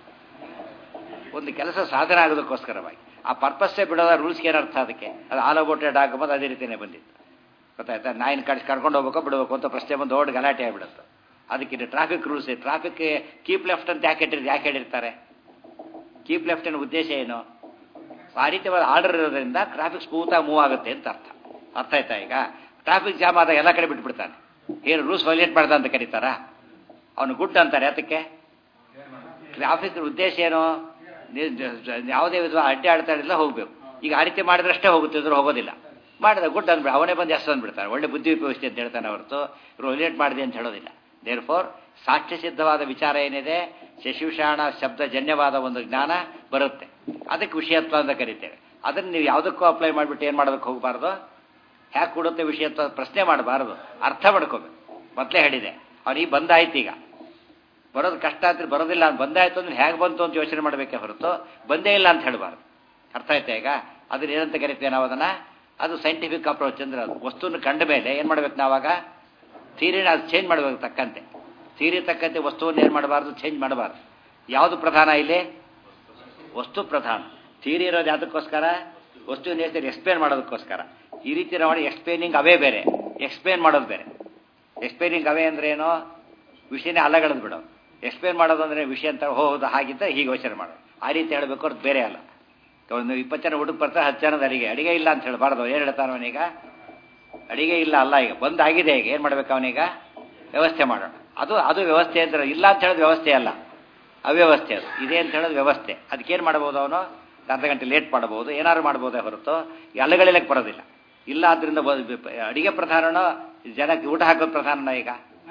[SPEAKER 1] ಒಂದು ಕೆಲಸ ಸಾಧನೆ ಆಗೋದಕ್ಕೋಸ್ಕರವಾಗಿ ಆ ಪರ್ಪಸ್ಸೇ ಬಿಡೋದ ರೂಲ್ಸ್ಗೆ ಏನರ್ಥ ಅದಕ್ಕೆ ಅದು ಆಲ್ ಅಬೌಟ್ ಡಾಗ್ ಬಂದು ಅದೇ ರೀತಿಯೇ ಬಂದಿತ್ತು ಗೊತ್ತಾಯ್ತಾ ನಾಯಿನ ಕಳಿಸಿ ಕರ್ಕೊಂಡು ಹೋಗ್ಬೇಕು ಬಿಡಬೇಕು ಅಂತ ಪ್ರಶ್ನೆ ಬಂದು ದೊಡ್ಡ ಗಲಾಟೆ ಆಗಿಬಿಡುತ್ತೆ ಅದಕ್ಕೆ ಇದು traffic rules traffic keep left ಅಂತ ಯಾಕೆ ಇಟ್ಟಿರ್ತಾರೆ ಯಾಕೆ ಹೇಳಿರ್ತಾರೆ ಕೀಪ್ ಲೆಫ್ಟ್ ಅನ್ನೋ ಉದ್ದೇಶ ಏನು ಆ ರೀತಿಯಾದ ಆರ್ಡರ್ ಇರೋದ್ರಿಂದ ಟ್ರಾಫಿಕ್ ಸ್ಮೂತಾಗಿ ಮೂವ್ ಆಗುತ್ತೆ ಅಂತ ಅರ್ಥ ಅರ್ಥ ಆಯ್ತಾ ಈಗ ಟ್ರಾಫಿಕ್ ಜಾಮ್ ಆದಾಗ ಎಲ್ಲ ಕಡೆ ಬಿಟ್ಬಿಡ್ತಾನೆ ಏನು ರೂಲ್ಸ್ ವೈಲೇಟ್ ಮಾಡ್ದ ಅಂತ ಕರೀತಾರಾ ಅವನು ಗುಡ್ ಅಂತಾರೆ ಅದಕ್ಕೆ ಟ್ರಾಫಿಕ್ ಉದ್ದೇಶ ಏನು ನೀ- ಜ- ಜ- ಯಾವುದೇ ವಿಧ ಅಡ್ಡಿ ಆಡ್ತಾ ಇರಲಿಲ್ಲ ಹೋಗ್ಬೇಕು ಈಗ ಆ ರೀತಿ ಮಾಡಿದ್ರಷ್ಟೇ ಹೋಗುತ್ತಿದ್ರು ಹೋಗೋದಿಲ್ಲ ಮಾಡಿದ ಗುಡ್ ಅಂದ್ಬಿಡ ಅವನೇ ಬಂದು ಎಷ್ಟು ಅಂದ್ಬಿಡ್ತಾನೆ ಒಳ್ಳೆ ಬುದ್ಧಿ ಉಪಯೋಗಿಸ್ತಿ ಅಂತ ಹೇಳ್ತಾನೆ ಹೊರತು ಇವರು ವೈಲೇಟ್ ಮಾಡಿದೆ ಅಂತ ಹೇಳೋದಿಲ್ಲ ದೇರ್ ಫೋರ್ ಸಾಕ್ಷ್ಯ ಸಿದ್ಧವಾದ ವಿಚಾರ ಏನಿದೆ ಶಶಿವಿಷಾಣ ಶಬ್ದ ಜನ್ಯವಾದ ಒಂದು ಜ್ಞಾನ ಬರುತ್ತೆ ಅದಕ್ಕೆ ವಿಷಯತ್ವ ಅಂತ ಕರಿತೇವೆ ಅದನ್ನು ನೀವು ಯಾವುದಕ್ಕೂ ಅಪ್ಲೈ ಮಾಡಿಬಿಟ್ಟು ಏನು ಮಾಡೋದಕ್ಕೆ ಹೋಗಬಾರ್ದು ಹ್ಯಾಕೆ ಕೊಡುತ್ತೆ ವಿಷಯತ್ವ ಪ್ರಶ್ನೆ ಮಾಡಬಾರ್ದು ಅರ್ಥ ಮಾಡ್ಕೋಬೇಕು ಮೊದಲೇ ಹೇಳಿದೆ ಅವನಿಗೆ ಬಂದಾಯ್ತು ಈಗ ಬರೋದು ಕಷ್ಟ ಆದ್ರೆ ಬರೋದಿಲ್ಲ ಅಂತ ಬಂದಾಯ್ತು ಅಂದ್ರೆ ಹೇಗೆ ಬಂತು ಅಂತ ಯೋಚನೆ ಮಾಡಬೇಕೇ ಹೊರತು ಬಂದೇ ಇಲ್ಲ ಅಂತ ಹೇಳಬಾರ್ದು ಅರ್ಥ ಆಯ್ತಾ ಈಗ ಅದನ್ನ ಏನಂತ ಕರಿತೇವೆ ನಾವು ಅದನ್ನ ಅದು ಸೈಂಟಿಫಿಕ್ ಅಪ್ರೋಚ್ ಅಂದ್ರೆ ಅದು ವಸ್ತುವನ್ನು ಕಂಡ ಮೇಲೆ ಏನು ಮಾಡ್ಬೇಕು ನಾವಾಗ ಥೀರಿನ ಅದು ಚೇಂಜ್ ಮಾಡಬೇಕು ತಕ್ಕಂತೆ ಥೀರಿ ತಕ್ಕಂತೆ ವಸ್ತುವನ್ನು ಏನು ಮಾಡಬಾರ್ದು ಚೇಂಜ್ ಮಾಡಬಾರ್ದು ಯಾವುದು ಪ್ರಧಾನ ಇಲ್ಲಿ ವಸ್ತು ಪ್ರಧಾನ ಥೀರಿ ಇರೋದು ಯಾವುದಕ್ಕೋಸ್ಕರ ವಸ್ತುವಿನ ಹೆಸರು ಎಕ್ಸ್ಪ್ಲೇನ್ ಮಾಡೋದಕ್ಕೋಸ್ಕರ ಈ ರೀತಿ ನಾವು ಎಕ್ಸ್ಪ್ಲೇನಿಂಗ್ ಅವೇ ಬೇರೆ ಎಕ್ಸ್ಪ್ಲೇನ್ ಮಾಡೋದು ಬೇರೆ ಎಕ್ಸ್ಪ್ಲೇನಿಂಗ್ ಅವೇ ಅಂದ್ರೆ ಏನೋ ವಿಷಯನೇ ಅಲ್ಲಗಳದ್ ಬಿಡೋ ಎಕ್ಸ್ಪ್ಲೇನ್ ಮಾಡೋದು ಅಂದ್ರೆ ವಿಷಯ ಅಂತ ಹೌದು ಹಾಗಿದ್ದ ಹೀಗೆ ಯೋಚನೆ ಮಾಡೋದು ಆ ರೀತಿ ಹೇಳಬೇಕು ಅವ್ರದ್ದು ಬೇರೆ ಅಲ್ಲ ಒಂದು ಇಪ್ಪತ್ತು ಜನ ಹುಡುಗ ಬರ್ತಾರೆ ಹತ್ತು ಜನದ ಅಡಿಗೆ ಅಡಿಗೆ ಇಲ್ಲ ಅಂತ ಹೇಳಬಾರ್ದು ಏನು ಹೇಳ್ತಾನೆ ಅವನೀಗ ಅಡಿಗೆ ಇಲ್ಲ ಅಲ್ಲ ಈಗ ಬಂದಾಗಿದೆ ಈಗ ಏನು ಮಾಡ್ಬೇಕು ಅವನೀಗ ವ್ಯವಸ್ಥೆ ಮಾಡೋಣ ಅದು ಅದು ವ್ಯವಸ್ಥೆ ಅಂತ ಇಲ್ಲ ಅಂತ ಹೇಳೋದು ವ್ಯವಸ್ಥೆ ಅಲ್ಲ ಅವ್ಯವಸ್ಥೆ ಅದು ಇದೆ ಅಂತ ಹೇಳೋದು ವ್ಯವಸ್ಥೆ ಅದಕ್ಕೇನು ಮಾಡ್ಬೋದು ಅವನು ಅರ್ಧ ಗಂಟೆ ಲೇಟ್ ಮಾಡಬಹುದು ಏನಾದ್ರು ಮಾಡ್ಬೋದೇ ಹೊರತು ಈ ಅಲ್ಲಗಳಿಲಕ್ಕೆ ಬರೋದಿಲ್ಲ ಇಲ್ಲ ಆದ್ರಿಂದ ಅಡಿಗೆ ಪ್ರಧಾನನೋ ಜನಕ್ಕೆ ಊಟ ಹಾಕೋದು ಪ್ರಧಾನನ ಈಗ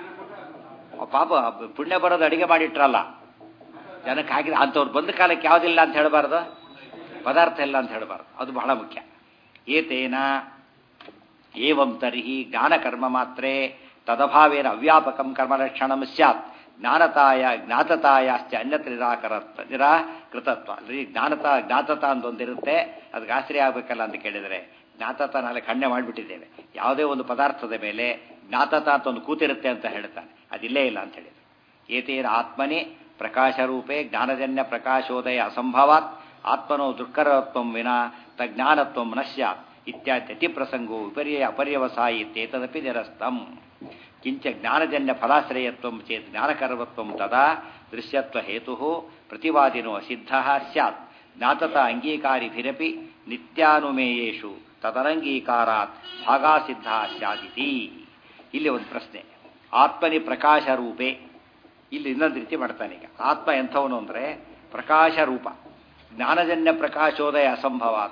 [SPEAKER 1] ಆ ಪಾಪ ಪುಣ್ಯ ಬರೋದು ಅಡಿಗೆ ಮಾಡಿಟ್ರಲ್ಲ ಜನಕ್ಕೆ ಹಾಕಿದ ಅಂಥವ್ರು ಬಂದ ಕಾಲಕ್ಕೆ ಯಾವುದಿಲ್ಲ ಅಂತ ಹೇಳಬಾರ್ದು ಪದಾರ್ಥ ಇಲ್ಲ ಅಂತ ಹೇಳಬಾರ್ದು ಅದು ಬಹಳ ಮುಖ್ಯ ಏತೇನ ಏವಂ ತರ್ಹಿ ಜ್ಞಾನಕರ್ಮ ಮಾತ್ರೇ ತದಭಾವೇನ ಅವ್ಯಾಪಕಂ ಕರ್ಮಲಕ್ಷಣಂ ಸ್ಯಾತ್ ಜ್ಞಾನತಾಯ ಜ್ಞಾತತಾಯಾಶ್ಚ ಅನ್ಯತ್ರ ನಿರಾಕರ ನಿರಾಕೃತತ್ವ ಅಲ್ಲಿ ಜ್ಞಾನತ ಜ್ಞಾತತ ಅಂತ ಒಂದಿರುತ್ತೆ ಅದಕ್ಕೆ ಆಶ್ರಯ ಆಗಬೇಕಲ್ಲ ಅಂತ ಕೇಳಿದರೆ ಜ್ಞಾತತ ನಾಳೆ ಖಂಡನೆ ಮಾಡಿಬಿಟ್ಟಿದ್ದೇವೆ ಯಾವುದೇ ಒಂದು ಪದಾರ್ಥದ ಮೇಲೆ ಜ್ಞಾತತ ಅಂತ ಒಂದು ಕೂತಿರುತ್ತೆ ಅಂತ ಹೇಳ್ತಾನೆ ಅದಿಲ್ಲೇ ಇಲ್ಲ ಅಂತ ಹೇಳಿದ್ರು ಏತೇನ ಆತ್ಮನಿ ಪ್ರಕಾಶರೂಪೇ ಜ್ಞಾನಜನ್ಯ ಪ್ರಕಾಶೋದಯ ಅಸಂಭವಾತ್ ಆತ್ಮನೋ ದುಃಖರತ್ವಂ ವಿನಾ ತಜ್ಞಾನತ್ವಂ ನಶ್ಯಾತ್ ಇತ್ಯಾದಿ ಪ್ರಸಂಗೋ ವಿಪರ್ಯ ಅಪರ್ಯವಸಾಯಿ ಇತ್ಯೇತದಪಿ ನಿರಸ್ತಂ ಕಿಂಚ ಜ್ಞಾನಜನ್ಯ ಫಲಾಶ್ರಯತ್ವಂ ಚೇತ್ ಜ್ಞಾನಕರ್ಮತ್ವಂ ತದಾ ದೃಶ್ಯತ್ವ ಹೇತು ಪ್ರತಿವಾದಿನೋ ಅಸಿದ್ಧ ಸ್ಯಾತ್ ಜ್ಞಾತತ ಅಂಗೀಕಾರಿಭಿರಪಿ ನಿತ್ಯಾನುಮೇಯೇಷು ತದನಂಗೀಕಾರಾತ್ ಭಾಗಾಸಿದ್ಧ ಸ್ಯಾದಿತಿ ಇಲ್ಲಿ ಒಂದು ಪ್ರಶ್ನೆ ಆತ್ಮನಿ ಪ್ರಕಾಶ ರೂಪೇ ಇಲ್ಲಿ ಇನ್ನೊಂದು ರೀತಿ ಮಾಡ್ತಾನೆ ಈಗ ಆತ್ಮ ಎಂಥವನು ಅಂದರೆ ಪ್ರಕಾಶ ರೂಪ ಜ್ಞಾನಜನ್ಯ ಪ್ರಕಾಶೋದಯ ಅಸಂಭವಾತ್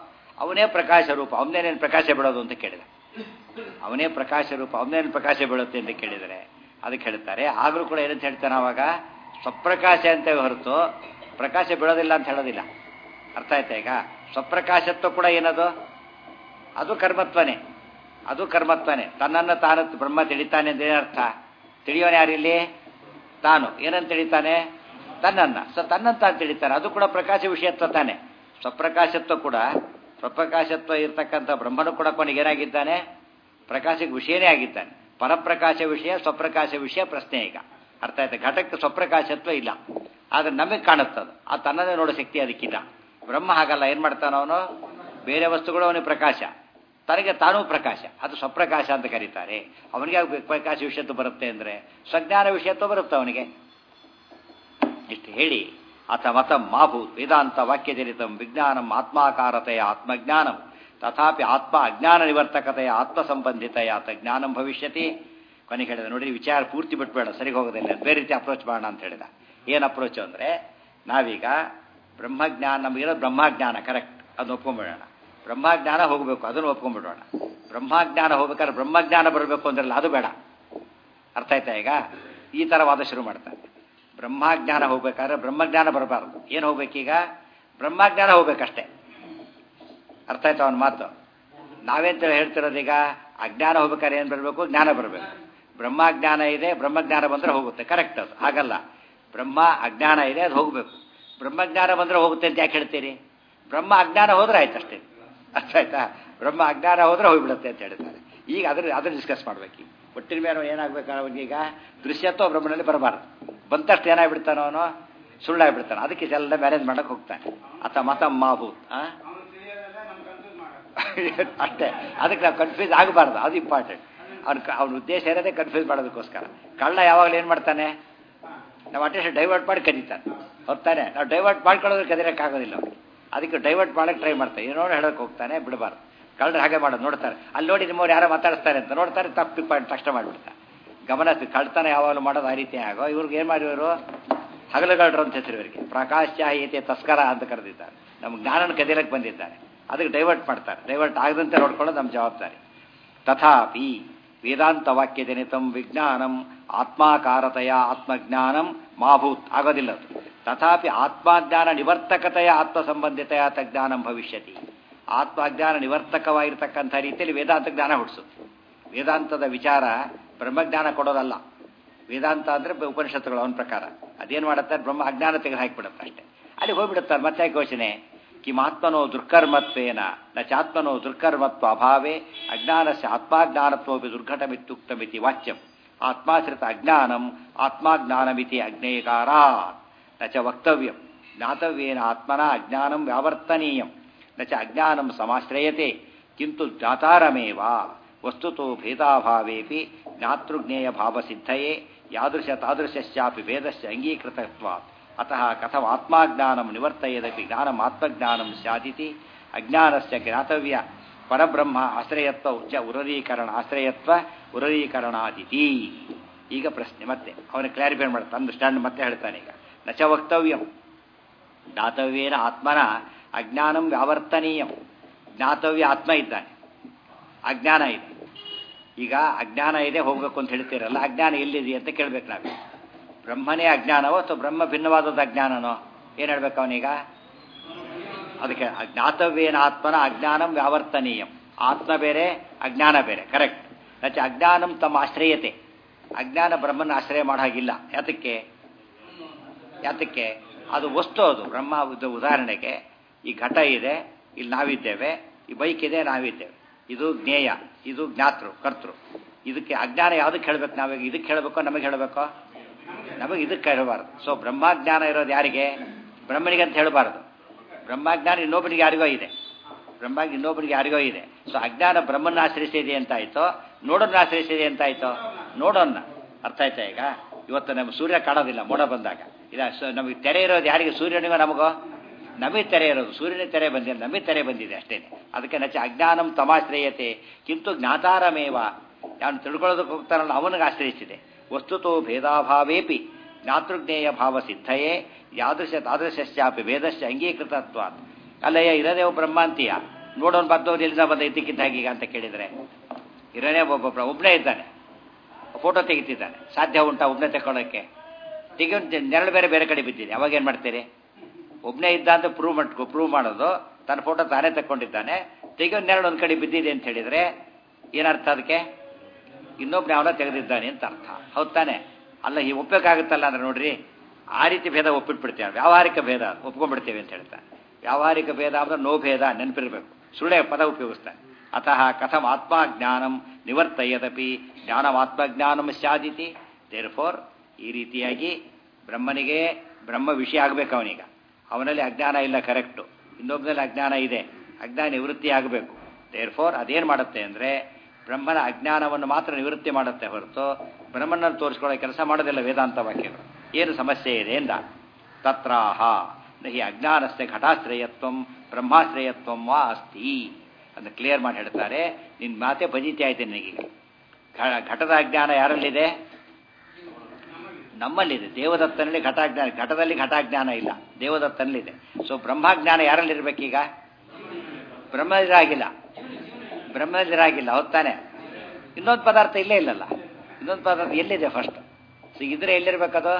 [SPEAKER 1] ಅವನೇ ಪ್ರಕಾಶ ರೂಪ ಅವನೇನೇನು ಪ್ರಕಾಶ ಬಿಡೋದು ಅಂತ ಕೇಳಿದ ಅವನೇ ಪ್ರಕಾಶ ರೂಪ ಅವನೇನು ಪ್ರಕಾಶ ಬೀಳುತ್ತೆ ಅಂತ ಕೇಳಿದರೆ ಅದಕ್ಕೆ ಹೇಳ್ತಾರೆ ಆಗಲೂ ಕೂಡ ಏನಂತ ಹೇಳ್ತಾನೆ ಅವಾಗ ಸ್ವಪ್ರಕಾಶ ಅಂತ ಹೊರತು ಪ್ರಕಾಶ ಬೀಳೋದಿಲ್ಲ ಅಂತ ಹೇಳೋದಿಲ್ಲ ಅರ್ಥ ಆಯ್ತಾ ಈಗ ಸ್ವಪ್ರಕಾಶತ್ವ ಕೂಡ ಏನದು ಅದು ಕರ್ಮತ್ವನೇ ಅದು ಕರ್ಮತ್ವನೇ ತನ್ನನ್ನು ತಾನು ಬ್ರಹ್ಮ ತಿಳಿತಾನೆ ಅಂತ ಏನರ್ಥ ತಿಳಿಯೋನು ಯಾರಿಲ್ಲಿ ತಾನು ಏನಂತ ತಿಳಿತಾನೆ ತನ್ನನ್ನ ಸೊ ತನ್ನನ್ನು ತಾನು ತಿಳಿತಾನೆ ಅದು ಕೂಡ ಪ್ರಕಾಶ ವಿಷಯತ್ವ ತಾನೆ ಸ್ವಪ್ರಕಾಶತ್ವ ಕೂಡ ಸ್ವಪ್ರಕಾಶತ್ವ ಇರ್ತಕ್ಕಂಥ ಬ್ರಹ್ಮನು ಕೂಡ ಕೊನೆಗೆ ಏನಾಗಿದ್ದಾನೆ ಪ್ರಕಾಶಕ್ಕೆ ವಿಷಯನೇ ಆಗಿದ್ದಾನೆ ಪರಪ್ರಕಾಶ ವಿಷಯ ಸ್ವಪ್ರಕಾಶ ವಿಷಯ ಪ್ರಶ್ನೆ ಈಗ ಅರ್ಥ ಆಯ್ತಾ ಘಟಕ್ಕೆ ಸ್ವಪ್ರಕಾಶತ್ವ ಇಲ್ಲ ಆದ್ರೆ ನಮಗೆ ಕಾಣುತ್ತದು ಆ ತನ್ನದೇ ನೋಡೋ ಶಕ್ತಿ ಅದಕ್ಕಿಲ್ಲ ಬ್ರಹ್ಮ ಹಾಗಲ್ಲ ಏನ್ ಮಾಡ್ತಾನ ಅವನು ಬೇರೆ ವಸ್ತುಗಳು ಅವನಿಗೆ ಪ್ರಕಾಶ ತನಗೆ ತಾನೂ ಪ್ರಕಾಶ ಅದು ಸ್ವಪ್ರಕಾಶ ಅಂತ ಕರೀತಾರೆ ಅವನಿಗೆ ಯಾಕೆ ಪ್ರಕಾಶ ವಿಷಯತ್ವ ಬರುತ್ತೆ ಅಂದ್ರೆ ಸ್ವಜ್ಞಾನ ವಿಷಯತ್ವ ಬರುತ್ತೆ ಅವನಿಗೆ ಇಷ್ಟು ಹೇಳಿ ಅಥ ಮತಂ ಮಾಭೂತ್ ವೇದಾಂತ ವಾಕ್ಯಜನಿತಂ ವಿಜ್ಞಾನಂ ಆತ್ಮಾಕಾರತೆಯ ಆತ್ಮಜ್ಞಾನಂ ತಥಾಪಿ ಆತ್ಮ ಅಜ್ಞಾನ ನಿವರ್ತಕತೆಯ ಆತ್ಮ ಸಂಬಂಧಿತೆಯ ಆತ ಜ್ಞಾನಂ ಭವಿಷ್ಯತಿ ಕೊನೆಗೆ ಹೇಳಿದ ನೋಡಿ ವಿಚಾರ ಪೂರ್ತಿ ಬಿಟ್ಬೇಡ ಸರಿಗೆ ಹೋಗೋದಿಲ್ಲ ಬೇರೆ ರೀತಿ ಅಪ್ರೋಚ್ ಮಾಡೋಣ ಅಂತ ಹೇಳಿದ ಏನು ಅಪ್ರೋಚ್ ಅಂದರೆ ನಾವೀಗ ಬ್ರಹ್ಮಜ್ಞಾನ ನಮಗಿರೋ ಬ್ರಹ್ಮಜ್ಞಾನ ಕರೆಕ್ಟ್ ಅದನ್ನ ಒಪ್ಕೊಂಡ್ಬಿಡೋಣ ಬ್ರಹ್ಮಜ್ಞಾನ ಹೋಗಬೇಕು ಅದನ್ನು ಒಪ್ಕೊಂಡ್ಬಿಡೋಣ ಬ್ರಹ್ಮಜ್ಞಾನ ಹೋಗ್ಬೇಕಾದ್ರೆ ಬ್ರಹ್ಮಜ್ಞಾನ ಬರಬೇಕು ಅಂದ್ರಲ್ಲ ಅದು ಬೇಡ ಅರ್ಥ ಆಯ್ತಾ ಈಗ ಈ ಥರ ವಾದ ಶುರು ಮಾಡ್ತಾರೆ ಬ್ರಹ್ಮಜ್ಞಾನ ಹೋಗ್ಬೇಕಾದ್ರೆ ಬ್ರಹ್ಮಜ್ಞಾನ ಬರಬಾರ್ದು ಏನು ಹೋಗ್ಬೇಕೀಗ ಬ್ರಹ್ಮಜ್ಞಾನ ಹೋಗ್ಬೇಕಷ್ಟೇ ಅರ್ಥ ಆಯ್ತಾ ಅವನ ಮಾತು ನಾವೇಂತ ಹೇಳ್ತಿರೋದೀಗ ಅಜ್ಞಾನ ಹೋಗ್ಬೇಕಾದ್ರೆ ಏನು ಬರಬೇಕು ಜ್ಞಾನ ಬರಬೇಕು ಬ್ರಹ್ಮಜ್ಞಾನ ಇದೆ ಬ್ರಹ್ಮಜ್ಞಾನ ಬಂದರೆ ಹೋಗುತ್ತೆ ಕರೆಕ್ಟ್ ಅದು ಹಾಗಲ್ಲ ಬ್ರಹ್ಮ ಅಜ್ಞಾನ ಇದೆ ಅದು ಹೋಗಬೇಕು ಬ್ರಹ್ಮಜ್ಞಾನ ಬಂದರೆ ಹೋಗುತ್ತೆ ಅಂತ ಯಾಕೆ ಹೇಳ್ತೀರಿ ಬ್ರಹ್ಮ ಅಜ್ಞಾನ ಹೋದ್ರೆ ಆಯ್ತು ಅಷ್ಟೇ ಅರ್ಥ ಆಯ್ತಾ ಬ್ರಹ್ಮ ಅಜ್ಞಾನ ಹೋದ್ರೆ ಹೋಗ್ಬಿಡುತ್ತೆ ಅಂತ ಹೇಳ್ತಾರೆ ಈಗ ಅದ್ರ ಅದನ್ನ ಡಿಸ್ಕಸ್ ಮಾಡ್ಬೇಕು ಒಟ್ಟಿನ ಮೇಲೆ ಏನಾಗಬೇಕು ಅವನಿಗೀಗ ದೃಶ್ಯತ್ವ ಬ್ರಹ್ಮನಲ್ಲಿ ಬರಬಾರ್ದು ಬಂತಷ್ಟು ಏನಾಗ್ಬಿಡ್ತಾನೋ ಅವನು ಸುಳ್ಳಾಗ್ಬಿಡ್ತಾನೆ ಅದಕ್ಕೆ ಇದೆಲ್ಲ ಮ್ಯಾನೇಜ್ ಮಾಡಕ್ಕೆ ಹೋಗ್ತಾನೆ ಅಥ ಮತ ಮಾಭೂತ್ ಆ ಅಷ್ಟೇ ಅದಕ್ಕೆ ನಾವು ಕನ್ಫ್ಯೂಸ್ ಆಗಬಾರ್ದು ಅದು ಇಂಪಾರ್ಟೆಂಟ್ ಅವ್ನ ಅವನ ಉದ್ದೇಶ ಇರೋದೇ ಕನ್ಫ್ಯೂಸ್ ಮಾಡೋದಕ್ಕೋಸ್ಕರ ಕಳ್ಳ ಯಾವಾಗಲೂ ಏನು ಮಾಡ್ತಾನೆ ನಾವು ಅಟ್ಲೀಸ್ಟ್ ಡೈವರ್ಟ್ ಮಾಡಿ ಕದೀತಾನೆ ಹೊರ್ತಾನೆ ನಾವು ಡೈವರ್ಟ್ ಮಾಡ್ಕೊಳ್ಳೋದ್ರೆ ಕದಿರೋಕ್ಕಾಗೋದಿಲ್ಲ ಅವ್ರಿಗೆ ಅದಕ್ಕೆ ಡೈವರ್ಟ್ ಮಾಡಕ್ಕೆ ಟ್ರೈ ಮಾಡ್ತಾರೆ ಏನೋ ಹೇಳೋಕೆ ಹೋಗ್ತಾನೆ ಬಿಡಬಾರ್ದು ಕಳ್ಳರು ಹಾಗೆ ಮಾಡೋದು ನೋಡ್ತಾರೆ ಅಲ್ಲಿ ನೋಡಿ ನಿಮ್ಮವ್ರು ಯಾರೋ ಮಾತಾಡಿಸ್ತಾರೆ ಅಂತ ನೋಡ್ತಾರೆ ತಪ್ಪು ಪಾಯಿಂಟ್ ತಕ್ಷಣ ಮಾಡಿಬಿಡ್ತಾರೆ ಗಮನ ಕಳ್ತನ ಯಾವಾಗಲೂ ಮಾಡೋದು ಆ ರೀತಿ ಆಗೋ ಇವ್ರಿಗೆ ಏನು ಮಾಡಿರೋರು ಹಗಲುಗಳ್ರು ಅಂತ ಹೆಸರು ಇವರಿಗೆ ಪ್ರಕಾಶ್ಚಾಹಿತೆ ತಸ್ಕರ ಅಂತ ಕರೆದಿದ್ದಾರೆ ನಮ್ಮ ಜ್ಞಾನನ ಕದಿಯಲಕ್ಕೆ ಬಂದಿದ್ದಾರೆ ಅದಕ್ಕೆ ಡೈವರ್ಟ್ ಮಾಡ್ತಾರೆ ಡೈವರ್ಟ್ ಆಗದಂತೆ ನೋಡ್ಕೊಳ್ಳೋದು ನಮ್ಮ ಜವಾಬ್ದಾರಿ ತಥಾಪಿ ವೇದಾಂತ ವಾಕ್ಯ ಜನಿತಂ ವಿಜ್ಞಾನಂ ಆತ್ಮಾಕಾರತೆಯ ಆತ್ಮಜ್ಞಾನಂ ಮಾಭೂತ್ ಆಗೋದಿಲ್ಲ ಅದು ತಥಾಪಿ ಆತ್ಮಜ್ಞಾನ ನಿವರ್ತಕತೆಯ ಆತ್ಮ ಸಂಬಂಧಿತೆಯ ಜ್ಞಾನಂ ಭವಿಷ್ಯತಿ ಆತ್ಮಜ್ಞಾನ ನಿವರ್ತಕವಾಗಿರ್ತಕ್ಕಂಥ ರೀತಿಯಲ್ಲಿ ವೇದಾಂತ ಜ್ಞಾನ ಹುಟ್ಟಿಸುತ್ತೆ ವೇದಾಂತದ ವಿಚಾರ ಬ್ರಹ್ಮಜ್ಞಾನ ಕೊಡೋದಲ್ಲ ವೇದಾಂತ ಅಂದರೆ ಉಪನಿಷತ್ತುಗಳು ಅವನ ಪ್ರಕಾರ ಅದೇನು ಮಾಡುತ್ತಾರೆ ಬ್ರಹ್ಮ ಅಜ್ಞಾನ ತೆಗೆದು ಹಾಕಿಬಿಡುತ್ತೆ ಅಷ್ಟೇ ಅಲ್ಲಿ ಹೋಗ್ಬಿಡುತ್ತಾರೆ ಮತ್ತೆ ಘೋಷಣೆ ಕಿಮಾತ್ಮನೋ ದುರ್ಕರ್ಮತ್ವೇನ ನ ಚಾತ್ಮನೋ ದುರ್ಕರ್ಮತ್ವ ಅಭಾವೇ ಅಜ್ಞಾನಸ್ಯ ಆತ್ಮಾಜ್ಞಾನತ್ವಪಿ ದುರ್ಘಟಮಿತ್ಯುಕ್ತಮಿತಿ ವಾಚ್ಯಂ ಆತ್ಮಾಶ್ರಿತ ಅಜ್ಞಾನಂ ಆತ್ಮಾಜ್ಞಾನಮಿತಿ ಅಜ್ಞೇಯಕಾರಾತ್ ನ ಚ ವಕ್ತವ್ಯಂ ಜ್ಞಾತವ್ಯೇನ ಆತ್ಮನ ಅಜ್ಞಾನಂ ವ್ಯಾವರ್ತನೀಯಂ ನ ಚ ಅಜ್ಞಾನಂ ಸಮಾಶ್ರಯತೆ ಕಿಂತು ಜ್ಞಾತಾರಮೇವ ವಸ್ತುತೋ ಭೇದಾಭಾವೇಪಿ ಜ್ಞಾತೃಜ್ಞೇಯ ಭಾವಸಿದ್ಧಯೇ ಯಾದೃಶ ತಾದೃಶ್ಯಾಪಿ ಭೇದಸ್ಯ ಅಂಗೀಕೃತತ್ವಾತ್ ಅತಃ ಕಥಂ ಆತ್ಮಾಜ್ಞಾನಂ ನಿವರ್ತಯದಪಿ ಜ್ಞಾನಂ ಆತ್ಮಜ್ಞಾನಂ ಸ್ಯಾದಿತಿ ಅಜ್ಞಾನಸ್ಯ ಜ್ಞಾತವ್ಯ ಪರಬ್ರಹ್ಮ ಆಶ್ರಯತ್ವ ಉಚ್ಚ ಉರರೀಕರಣ ಆಶ್ರಯತ್ವ ಉರರೀಕರಣಾದಿತಿ ಈಗ ಪ್ರಶ್ನೆ ಮತ್ತೆ ಅವನು ಕ್ಲಾರಿಫೈ ಮಾಡ್ತಾನೆ ಅಂಡರ್ಸ್ಟ್ಯಾಂಡ್ ಮತ್ತೆ ಹೇಳ್ತಾನೆ ಈಗ ನಚ ವಕ್ತವ್ಯಂ ಜ್ಞಾತವ್ಯೇನ ಆತ್ಮನ ಅಜ್ಞಾನಂ ವ್ಯಾವರ್ತನೀಯಂ ಜ್ಞಾತವ್ಯ ಆತ್ಮ ಇದ್ದಾನೆ ಅಜ್ಞಾನ ಇದೆ ಈಗ ಅಜ್ಞಾನ ಇದೆ ಹೋಗ್ಬೇಕು ಅಂತ ಹೇಳ್ತೀರಲ್ಲ ಅಜ್ಞಾನ ಎಲ್ಲಿದೆ ಅಂತ ಕೇಳ್ಬೇಕು ನಾವು ಬ್ರಹ್ಮನೇ ಅಜ್ಞಾನವೋ ಅಥವಾ ಬ್ರಹ್ಮ ಭಿನ್ನವಾದದ್ದು ಅಜ್ಞಾನನೋ ಏನು ಹೇಳ್ಬೇಕು ಅವನೀಗ ಅದಕ್ಕೆ ಜ್ಞಾತವ್ಯೇನ ಆತ್ಮನ ಅಜ್ಞಾನಂ ವ್ಯಾವರ್ತನೀಯಂ ಆತ್ಮ ಬೇರೆ ಅಜ್ಞಾನ ಬೇರೆ ಕರೆಕ್ಟ್ ನಚ ಅಜ್ಞಾನಂ ತಮ್ಮ ಆಶ್ರಯತೆ ಅಜ್ಞಾನ ಬ್ರಹ್ಮನ ಆಶ್ರಯ ಮಾಡೋ ಹಾಗಿಲ್ಲ ಯಾತಕ್ಕೆ ಯಾತಕ್ಕೆ ಅದು ವಸ್ತು ಅದು ಬ್ರಹ್ಮ ಇದು ಉದಾಹರಣೆಗೆ ಈ ಘಟ ಇದೆ ಇಲ್ಲಿ ನಾವಿದ್ದೇವೆ ಈ ಬೈಕ್ ಇದೆ ನಾವಿದ್ದೇವೆ ಇದು ಜ್ಞೇಯ ಇದು ಜ್ಞಾತೃ ಕರ್ತೃ ಇದಕ್ಕೆ ಅಜ್ಞಾನ ಯಾವುದಕ್ಕೆ ಹೇಳಬೇಕು ನಾವೀಗ ಇದಕ್ಕೆ ಹೇಳಬೇಕೋ ನಮಗೆ ಹೇಳಬೇಕೋ ನಮಗೆ ಇದಕ್ಕೆ ಹೇಳಬಾರ್ದು ಸೊ ಬ್ರಹ್ಮಾಜ್ಞಾನ ಇರೋದು ಯಾರಿಗೆ ಬ್ರಹ್ಮನಿಗೆ ಅಂತ ಹೇಳಬಾರ್ದು ಬ್ರಹ್ಮಾಜ್ಞಾನ ಇನ್ನೊಬ್ಬನಿಗೆ ಯಾರಿಗೋ ಇದೆ ಬ್ರಹ್ಮ ಇನ್ನೊಬ್ಬನಿಗೆ ಯಾರಿಗೋ ಇದೆ ಸೊ ಅಜ್ಞಾನ ಬ್ರಹ್ಮನ ಆಶ್ರಯಿಸಿದೆ ಅಂತ ಆಯ್ತೋ ನೋಡೋನ್ನ ಆಶ್ರಯಿಸಿದೆ ಅಂತ ಆಯ್ತೋ ನೋಡೋನ್ನ ಅರ್ಥ ಆಯ್ತಾ ಈಗ ಇವತ್ತು ನಮ್ಮ ಸೂರ್ಯ ಕಾಣೋದಿಲ್ಲ ಮೋಡ ಬಂದಾಗ ಇಲ್ಲ ನಮಗೆ ತೆರೆ ಇರೋದು ಯಾರಿಗೆ ಸೂರ್ಯನಿಗೋ ನಮಗೋ ನಮಗೆ ತೆರೆ ಇರೋದು ಸೂರ್ಯನ ತೆರೆ ಬಂದಿಲ್ಲ ನಮಗೆ ತೆರೆ ಬಂದಿದೆ ಅಷ್ಟೇ ಅದಕ್ಕೆ ನಚ ಅಜ್ಞಾನಂ ತಮಾಶ್ರಯತೆ ಕಿಂತು ಜ್ಞಾತಾರಮೇವ ಯಾವನು ತಿಳ್ಕೊಳ್ಳೋದಕ್ಕೆ ಹೋಗ್ತಾನಲ್ಲ ಅವನಿಗೆ ಆಶ್ರಯಿಸಿದೆ ವಸ್ತುತೋ ಭೇದಾಭಾವೇಪಿ ಜ್ಞಾತೃಜ್ಞೇಯ ಭಾವ ಸಿದ್ಧಯೇ ಯಾದೃಶ ತಾದೃಶ್ಯಾಪಿ ಭೇದಶ್ಚ ಅಂಗೀಕೃತತ್ವ ಅಲ್ಲಯ್ಯ ಇರದೇ ಬ್ರಹ್ಮಾಂತೀಯ ನೋಡೋನು ಬಂದವ್ರು ಎಲ್ಲಿಂದ ಬಂದ ಇದ್ದಕ್ಕಿದ್ದ ಹಾಗೀಗ ಅಂತ ಕೇಳಿದರೆ ಇರೋನೇ ಒಬ್ಬೊಬ್ಬ ಒಬ್ಬನೇ ಇದ್ದಾನೆ ಫೋಟೋ ತೆಗಿತಿದ್ದಾನೆ ಸಾಧ್ಯ ಉಂಟಾ ಒಬ್ಬನೇ ತಗೊಳ್ಳೋಕ್ಕೆ ತೆಗಿಯೋ ನೆರಳು ಬೇರೆ ಬೇರೆ ಕಡೆ ಬಿದ್ದಿದೆ ಅವಾಗ ಏನು ಮಾಡ್ತೀರಿ ಒಬ್ಬನೇ ಇದ್ದ ಅಂತ ಪ್ರೂವ್ ಮಾಡ್ಕೊ ಪ್ರೂವ್ ಮಾಡೋದು ತನ್ನ ಫೋಟೋ ತಾನೇ ತಕ್ಕೊಂಡಿದ್ದಾನೆ ತೆಗಿಯೋ ನೆರಳು ಒಂದು ಕಡೆ ಬಿದ್ದಿದೆ ಅಂತ ಹೇಳಿದರೆ ಏನರ್ಥ ಅದಕ್ಕೆ ಇನ್ನೊಬ್ಬನೇ ಅವನ ತೆಗೆದಿದ್ದಾನೆ ಅಂತ ಅರ್ಥ ಹೌದ್ ತಾನೆ ಅಲ್ಲ ಈ ಒಪ್ಪಬೇಕಾಗುತ್ತಲ್ಲ ಅಂದ್ರೆ ನೋಡ್ರಿ ಆ ರೀತಿ ಭೇದ ಒಪ್ಪಿಟ್ಬಿಡ್ತೇವೆ ವ್ಯಾವಹಾರಿಕ ಭೇದ ಒಪ್ಕೊಂಡ್ಬಿಡ್ತೇವೆ ಅಂತ ಹೇಳ್ತಾರೆ ವ್ಯಾವಹಾರಿಕ ಭೇದ ಅಂದ್ರೆ ನೋ ಭೇದ ನೆನಪಿರಬೇಕು ಸುಳ್ಳೆ ಪದ ಉಪಯೋಗಿಸ್ತಾನೆ ಅತಃ ಕಥಂ ಆತ್ಮಜ್ಞಾನಂ ನಿವರ್ತಯದಪಿ ಜ್ಞಾನಮಾತ್ಮಜ್ಞಾನಂ ಸ್ಯಾದಿತಿ ದೇರ್ ಫೋರ್ ಈ ರೀತಿಯಾಗಿ ಬ್ರಹ್ಮನಿಗೆ ಬ್ರಹ್ಮ ವಿಷಯ ಆಗಬೇಕು ಅವನೀಗ ಅವನಲ್ಲಿ ಅಜ್ಞಾನ ಇಲ್ಲ ಕರೆಕ್ಟು ಇನ್ನೊಬ್ಬನಲ್ಲಿ ಅಜ್ಞಾನ ಇದೆ ಅಜ್ಞಾನ ನಿವೃತ್ತಿ ಆಗಬೇಕು ದೇರ್ ಫೋರ್ ಅದೇನು ಮಾಡುತ್ತೆ ಅಂದರೆ ಬ್ರಹ್ಮನ ಅಜ್ಞಾನವನ್ನು ಮಾತ್ರ ನಿವೃತ್ತಿ ಮಾಡುತ್ತೆ ಹೊರತು ಬ್ರಹ್ಮನನ್ನು ತೋರಿಸ್ಕೊಳ್ಳೋ ಕೆಲಸ ಮಾಡೋದಿಲ್ಲ ವೇದಾಂತ ವಾಕ್ಯಗಳು ಏನು ಸಮಸ್ಯೆ ಇದೆ ಎಂದ ತತ್ರಾಹ ನಹಿ ಅಜ್ಞಾನಸ್ಯ ಘಟಾಶ್ರಯತ್ವಂ ಬ್ರಹ್ಮಾಶ್ರಯತ್ವಂ ವಾ ಅಸ್ತಿ ಅಂತ ಕ್ಲಿಯರ್ ಮಾಡಿ ಹೇಳ್ತಾರೆ ನಿನ್ನ ಮಾತೆ ಬಜಿತಿ ಆಯ್ತು ನಿನಗೀಗ ಘ- ಘಟದ ಅಜ್ಞಾನ ಯಾರಲ್ಲಿದೆ ನಮ್ಮಲ್ಲಿದೆ ದೇವದತ್ತನಲ್ಲಿ ಘಟಾಜ್ಞಾನ ಘಟದಲ್ಲಿ ಘಟಾಜ್ಞಾನ ಇಲ್ಲ ದೇವದತ್ತನಲ್ಲಿದೆ ಸೊ ಬ್ರಹ್ಮಾಜ್ಞಾನ ಯಾರಲ್ಲಿರ್ಬೇಕೀಗ ಬ್ರಹ್ಮದಿರಾಗಿಲ್ಲ ಬ್ರಹ್ಮದಿರಾಗಿಲ್ಲ ಹೊತ್ತಾನೆ ಇನ್ನೊಂದು ಪದಾರ್ಥ ಇಲ್ಲೇ ಇಲ್ಲಲ್ಲ ಇನ್ನೊಂದು ಪದಾರ್ಥ ಎಲ್ಲಿದೆ ಫಸ್ಟ್ ಸೊ ಇದ್ರೆ ಎಲ್ಲಿರ್ಬೇಕದು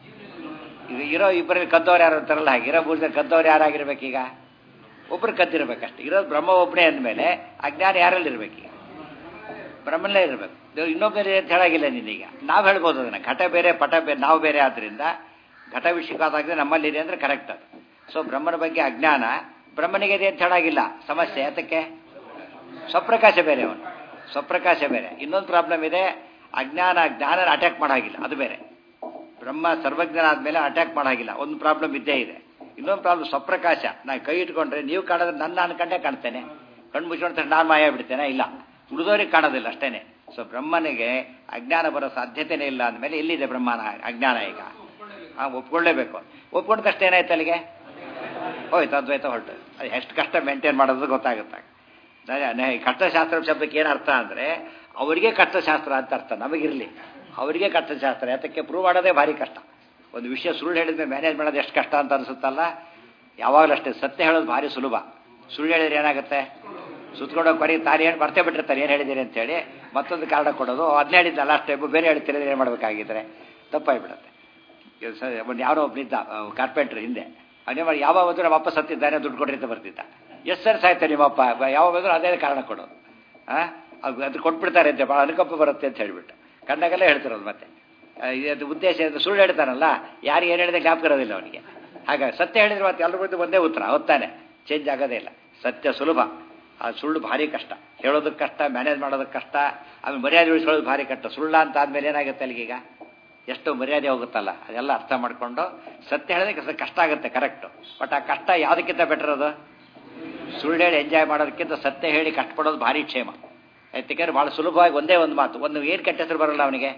[SPEAKER 1] ಈಗ ಇರೋ ಇಬ್ಬರಲ್ಲಿ ಕದ್ದವ್ರು ಯಾರು ಅಂತಾರಲ್ಲ ಹಾಗೆ ಇರೋ ಮೂರು ಕದ್ದವ್ರು ಯಾರಾಗಿರ್ಬೇಕೀಗ ಒಬ್ರು ಕದ್ದಿರ್ಬೇಕಷ್ಟೆ ಇರೋದು ಬ್ರಹ್ಮ ಒಬ್ಬನೇ ಅಂದಮೇಲೆ ಅಜ್ಞಾನ ಯಾರಲ್ಲಿರ್ಬೇಕೀಗ ಬ್ರಹ್ಮನಲ್ಲೇ ಇರಬೇಕು ಇನ್ನೊಬ್ಬರೇ ಅಂತ ಹೇಳಾಗಿಲ್ಲ ನಿನ್ನೀಗ ನಾವು ಹೇಳ್ಬೋದು ಅದನ್ನು ಘಟ ಬೇರೆ ಪಟ ಬೇರೆ ನಾವು ಬೇರೆ ಆದ್ದರಿಂದ ಘಟ ವಿಷಯಕ್ಕಾದಾಗಿದೆ ನಮ್ಮಲ್ಲಿದೆ ಅಂದರೆ ಕರೆಕ್ಟ್ ಅದು ಸೊ ಬ್ರಹ್ಮನ ಬಗ್ಗೆ ಅಜ್ಞಾನ ಬ್ರಹ್ಮನಿಗೆ ಇದೆ ಅಂತ ಹೇಳಾಗಿಲ್ಲ ಸಮಸ್ಯೆ ಅದಕ್ಕೆ ಸ್ವಪ್ರಕಾಶ ಬೇರೆ ಅವನು ಸ್ವಪ್ರಕಾಶ ಬೇರೆ ಇನ್ನೊಂದು ಪ್ರಾಬ್ಲಮ್ ಇದೆ ಅಜ್ಞಾನ ಜ್ಞಾನ ಅಟ್ಯಾಕ್ ಮಾಡಾಗಿಲ್ಲ ಅದು ಬೇರೆ ಬ್ರಹ್ಮ ಸರ್ವಜ್ಞನ ಆದಮೇಲೆ ಅಟ್ಯಾಕ್ ಮಾಡಾಗಿಲ್ಲ ಒಂದು ಪ್ರಾಬ್ಲಮ್ ಇದ್ದೇ ಇದೆ ಇನ್ನೊಂದು ಪ್ರಾಬ್ಲಮ್ ಸ್ವಪ್ರಕಾಶ ನಾನು ಕೈ ಇಟ್ಕೊಂಡ್ರೆ ನೀವು ಕಾಣೋದ್ರೆ ನನ್ನ ಅನ್ಕಂಡೇ ಕಾಣ್ತೇನೆ ಕಣ್ಣು ಮುಚ್ಕೊಂಡ್ರೆ ನಾನು ಮಾಯ ಬಿಡ್ತೇನೆ ಇಲ್ಲ ಉಳಿದೋರಿಗೆ ಕಾಣೋದಿಲ್ಲ ಅಷ್ಟೇನೆ ಸೊ ಬ್ರಹ್ಮನಿಗೆ ಅಜ್ಞಾನ ಬರೋ ಸಾಧ್ಯತೆನೇ ಇಲ್ಲ ಅಂದಮೇಲೆ ಎಲ್ಲಿದೆ ಬ್ರಹ್ಮನ ಅಜ್ಞಾನ ಈಗ ಆ ಒಪ್ಕೊಳ್ಳೇಬೇಕು ಒಪ್ಕೊಂಡ ತಕ್ಷಣ ಏನಾಯ್ತು ಅಲ್ಲಿಗೆ ಹೋಯ್ತು ಅದ್ವೈತ ಹೊರಟು ಅದು ಎಷ್ಟು ಕಷ್ಟ ಮೇಂಟೈನ್ ಮಾಡೋದು ಗೊತ್ತಾಗುತ್ತೆ ಕಷ್ಟಶಾಸ್ತ್ರ ಶಬ್ದಕ್ಕೆ ಏನು ಅರ್ಥ ಅಂದರೆ ಅವರಿಗೆ ಕಷ್ಟಶಾಸ್ತ್ರ ಅಂತ ಅರ್ಥ ನಮಗಿರಲಿ ಅವರಿಗೆ ಕಷ್ಟಶಾಸ್ತ್ರ ಯಾತಕ್ಕೆ ಪ್ರೂವ್ ಮಾಡೋದೇ ಭಾರಿ ಕಷ್ಟ ಒಂದು ವಿಷಯ ಸುಳ್ಳು ಹೇಳಿದ್ಮೇಲೆ ಮ್ಯಾನೇಜ್ ಮಾಡೋದು ಎಷ್ಟು ಕಷ್ಟ ಅಂತ ಅನಿಸುತ್ತಲ್ಲ ಯಾವಾಗಲೂ ಅಷ್ಟೇ ಸತ್ಯ ಹೇಳೋದು ಭಾರಿ ಸುಲಭ ಸುಳ್ಳು ಹೇಳಿದ್ರೆ ಏನಾಗುತ್ತೆ ಸುತ್ಕೊಂಡೋಗಿ ಬರೀ ತಾನು ಏನು ಬರ್ತೇ ಬಿಟ್ಟಿರ್ತಾರೆ ಏನು ಹೇಳಿದ್ದೀರಿ ಅಂತೇಳಿ ಮತ್ತೊಂದು ಕಾರಣ ಕೊಡೋದು ಅದನ್ನ ಹೇಳಿದ್ದಲ್ಲ ಅಷ್ಟೇ ಬೇರೆ ಹೇಳ್ತಿರೋದು ಏನು ಮಾಡಬೇಕಾಗಿದ್ರೆ ತಪ್ಪಾಗಿಬಿಡುತ್ತೆ ಇದು ಸ- ಒಂದು ಯಾರೋ ಒಬ್ಬನಿದ್ದ ಕಾರ್ಪೆಂಟ್ರ್ ಹಿಂದೆ ಅದೇ ಮಾಡಿ ಯಾವಾಗ ಬಂದರೂ ನಮ್ಮ ಅಪ್ಪ ಸತ್ತಿದ್ದಾನೆ ದುಡ್ಡು ಕೊಡ್ರಿ ಅಂತ ಬರ್ತಿದ್ದ ಎಷ್ಟು ಸರ್ ಸಾಯ್ತಾರೆ ನಿಮ್ಮಪ್ಪ ಬ- ಯಾವಾಗ ಬಂದರೂ ಅದೇ ಕಾರಣ ಕೊಡೋದು ಹಾಂ ಅದು ಅದು ಕೊಟ್ಬಿಡ್ತಾರೆ ಅಂತ ಭಾಳ ಅನುಕಂಪ ಬರುತ್ತೆ ಅಂತ ಹೇಳಿಬಿಟ್ಟು ಕಂಡಾಗೆಲ್ಲ ಹೇಳ್ತಿರೋದು ಮತ್ತೆ ಆ, ಇದು ಉದ್ದೇಶ ಇದು ಸುಳ್ಳು ಹೇಳ್ತಾನಲ್ಲ ಯಾರು ಏನು ಹೇಳಿದೆ ಜ್ಞಾಪಕ ಇರೋದಿಲ್ಲ ಅವನಿಗೆ ಹಾಗಾಗಿ ಸತ್ಯ ಹೇಳಿದ್ರೆ ಮತ್ತೆ ಎಲ್ಲರ ಬಂದು ಒಂದೇ ಉತ್ತರ ಹೊತ್ತಾನೆ ಚೇಂಜ್ ಆಗೋದೇ ಇಲ್ಲ ಸತ್ಯ ಸುಲಭ ಆ ಸುಳ್ಳು ಭಾರಿ ಕಷ್ಟ ಹೇಳೋದಕ್ಕೆ ಕಷ್ಟ ಮ್ಯಾನೇಜ್ ಮಾಡೋದಕ್ಕೆ ಕಷ್ಟ ಆಮೇಲೆ ಮರ್ಯಾದೆ ಉಳಿಸ್ಕೊಳ್ಳೋದು ಭಾರಿ ಕಷ್ಟ ಸುಳ್ಳ ಅಂತ ಆದ್ಮೇಲೆ ಏನಾಗುತ್ತೆ ಅಲ್ಲಿಗೀಗ ಎಷ್ಟು ಮರ್ಯಾದೆ ಹೋಗುತ್ತಲ್ಲ ಅದೆಲ್ಲ ಅರ್ಥ ಮಾಡಿಕೊಂಡು ಸತ್ಯ ಹೇಳೋದಕ್ಕೆ ಸ್ವಲ್ಪ ಕಷ್ಟ ಆಗುತ್ತೆ ಕರೆಕ್ಟು ಬಟ್ ಆ ಕಷ್ಟ ಯಾವುದಕ್ಕಿಂತ ಬೆಟರ್ ಅದು ಸುಳ್ಳು ಹೇಳಿ ಎಂಜಾಯ್ ಮಾಡೋದಕ್ಕಿಂತ ಸತ್ಯ ಹೇಳಿ ಕಷ್ಟಪಡೋದು ಭಾರಿ ಕ್ಷೇಮ ಯಾಕೆಂದ್ರೆ ಭಾಳ ಸುಲಭವಾಗಿ ಒಂದೇ ಒಂದು ಮಾತು ಒಂದು ಏನು ಕೆಟ್ಟ ಹೆಸರು ಬರಲ್ಲ ಅವನಿಗೆ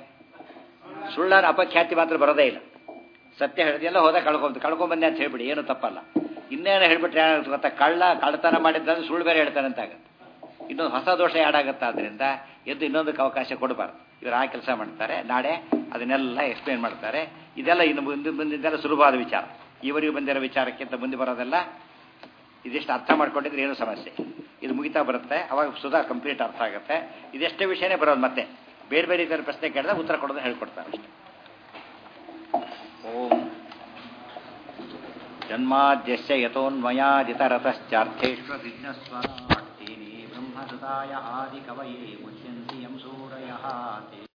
[SPEAKER 1] ಸುಳ್ಳನ ಅಪಖ್ಯಾತಿ ಮಾತ್ರ ಬರೋದೇ ಇಲ್ಲ ಸತ್ಯ ಹೇಳಿದೆಲ್ಲ ಹೋದ ಕಳ್ಕೊಂತ ಕಳ್ಕೊಂಬಂದೆ ಅಂತ ಹೇಳ್ಬಿಡಿ ಏನು ತಪ್ಪಲ್ಲ ಇನ್ನೇನು ಹೇಳ್ಬಿಟ್ರೆ ಏನಾಗುತ್ತೆ ಗೊತ್ತಾ ಕಳ್ಳ ಕಳ್ಳತನ ಮಾಡಿದ್ರೆ ಸುಳ್ಳು ಬೇರೆ ಹೇಳ್ತಾನೆ ಅಂತ ಆಗುತ್ತೆ ಇನ್ನೊಂದು ಹೊಸ ದೋಷ ಆಗುತ್ತೆ ಆದ್ದರಿಂದ ಎದ್ದು ಇನ್ನೊಂದಕ್ಕೆ ಅವಕಾಶ ಕೊಡಬಾರ್ದು ಇವರು ಆ ಕೆಲಸ ಮಾಡ್ತಾರೆ ನಾಳೆ ಅದನ್ನೆಲ್ಲ ಎಕ್ಸ್ಪ್ಲೇನ್ ಮಾಡ್ತಾರೆ ಇದೆಲ್ಲ ಇನ್ನು ಮುಂದೆ ಮುಂದಿದ್ದೆಲ್ಲ ಸುಲಭವಾದ ವಿಚಾರ ಇವರಿಗೆ ಬಂದಿರೋ ವಿಚಾರಕ್ಕಿಂತ ಮುಂದೆ ಬರೋದೆಲ್ಲ ಇದಿಷ್ಟು ಅರ್ಥ ಮಾಡ್ಕೊಂಡಿದ್ರೆ ಏನು ಸಮಸ್ಯೆ ಇದು ಮುಗಿತಾ ಬರುತ್ತೆ ಅವಾಗ ಸುಧಾ ಕಂಪ್ಲೀಟ್ ಅರ್ಥ ಆಗುತ್ತೆ ಇದೆಷ್ಟೇ ವಿಷಯನೇ ಬರೋದು ಮತ್ತೆ ಬೇರೆ ಬೇರೆ ಥರ ಪ್ರಶ್ನೆ ಕೇಳಿದ್ರೆ ಉತ್ತರ ಕೊಡೋದು ಹೇಳ್ಕೊಡ್ತಾರೆ ಅಷ್ಟೇ ಓಂ ಜನ್ಮಾದ್ಯಸ್ಯ ಯತೋನ್ಮಯಾದಿತರತಶ್ಚಾರ್ಥೇष्वभिघ्नस्वराट्टीनि ब्रह्मसुताय आदिकवये मुह्यन्ति यं सूरयः ते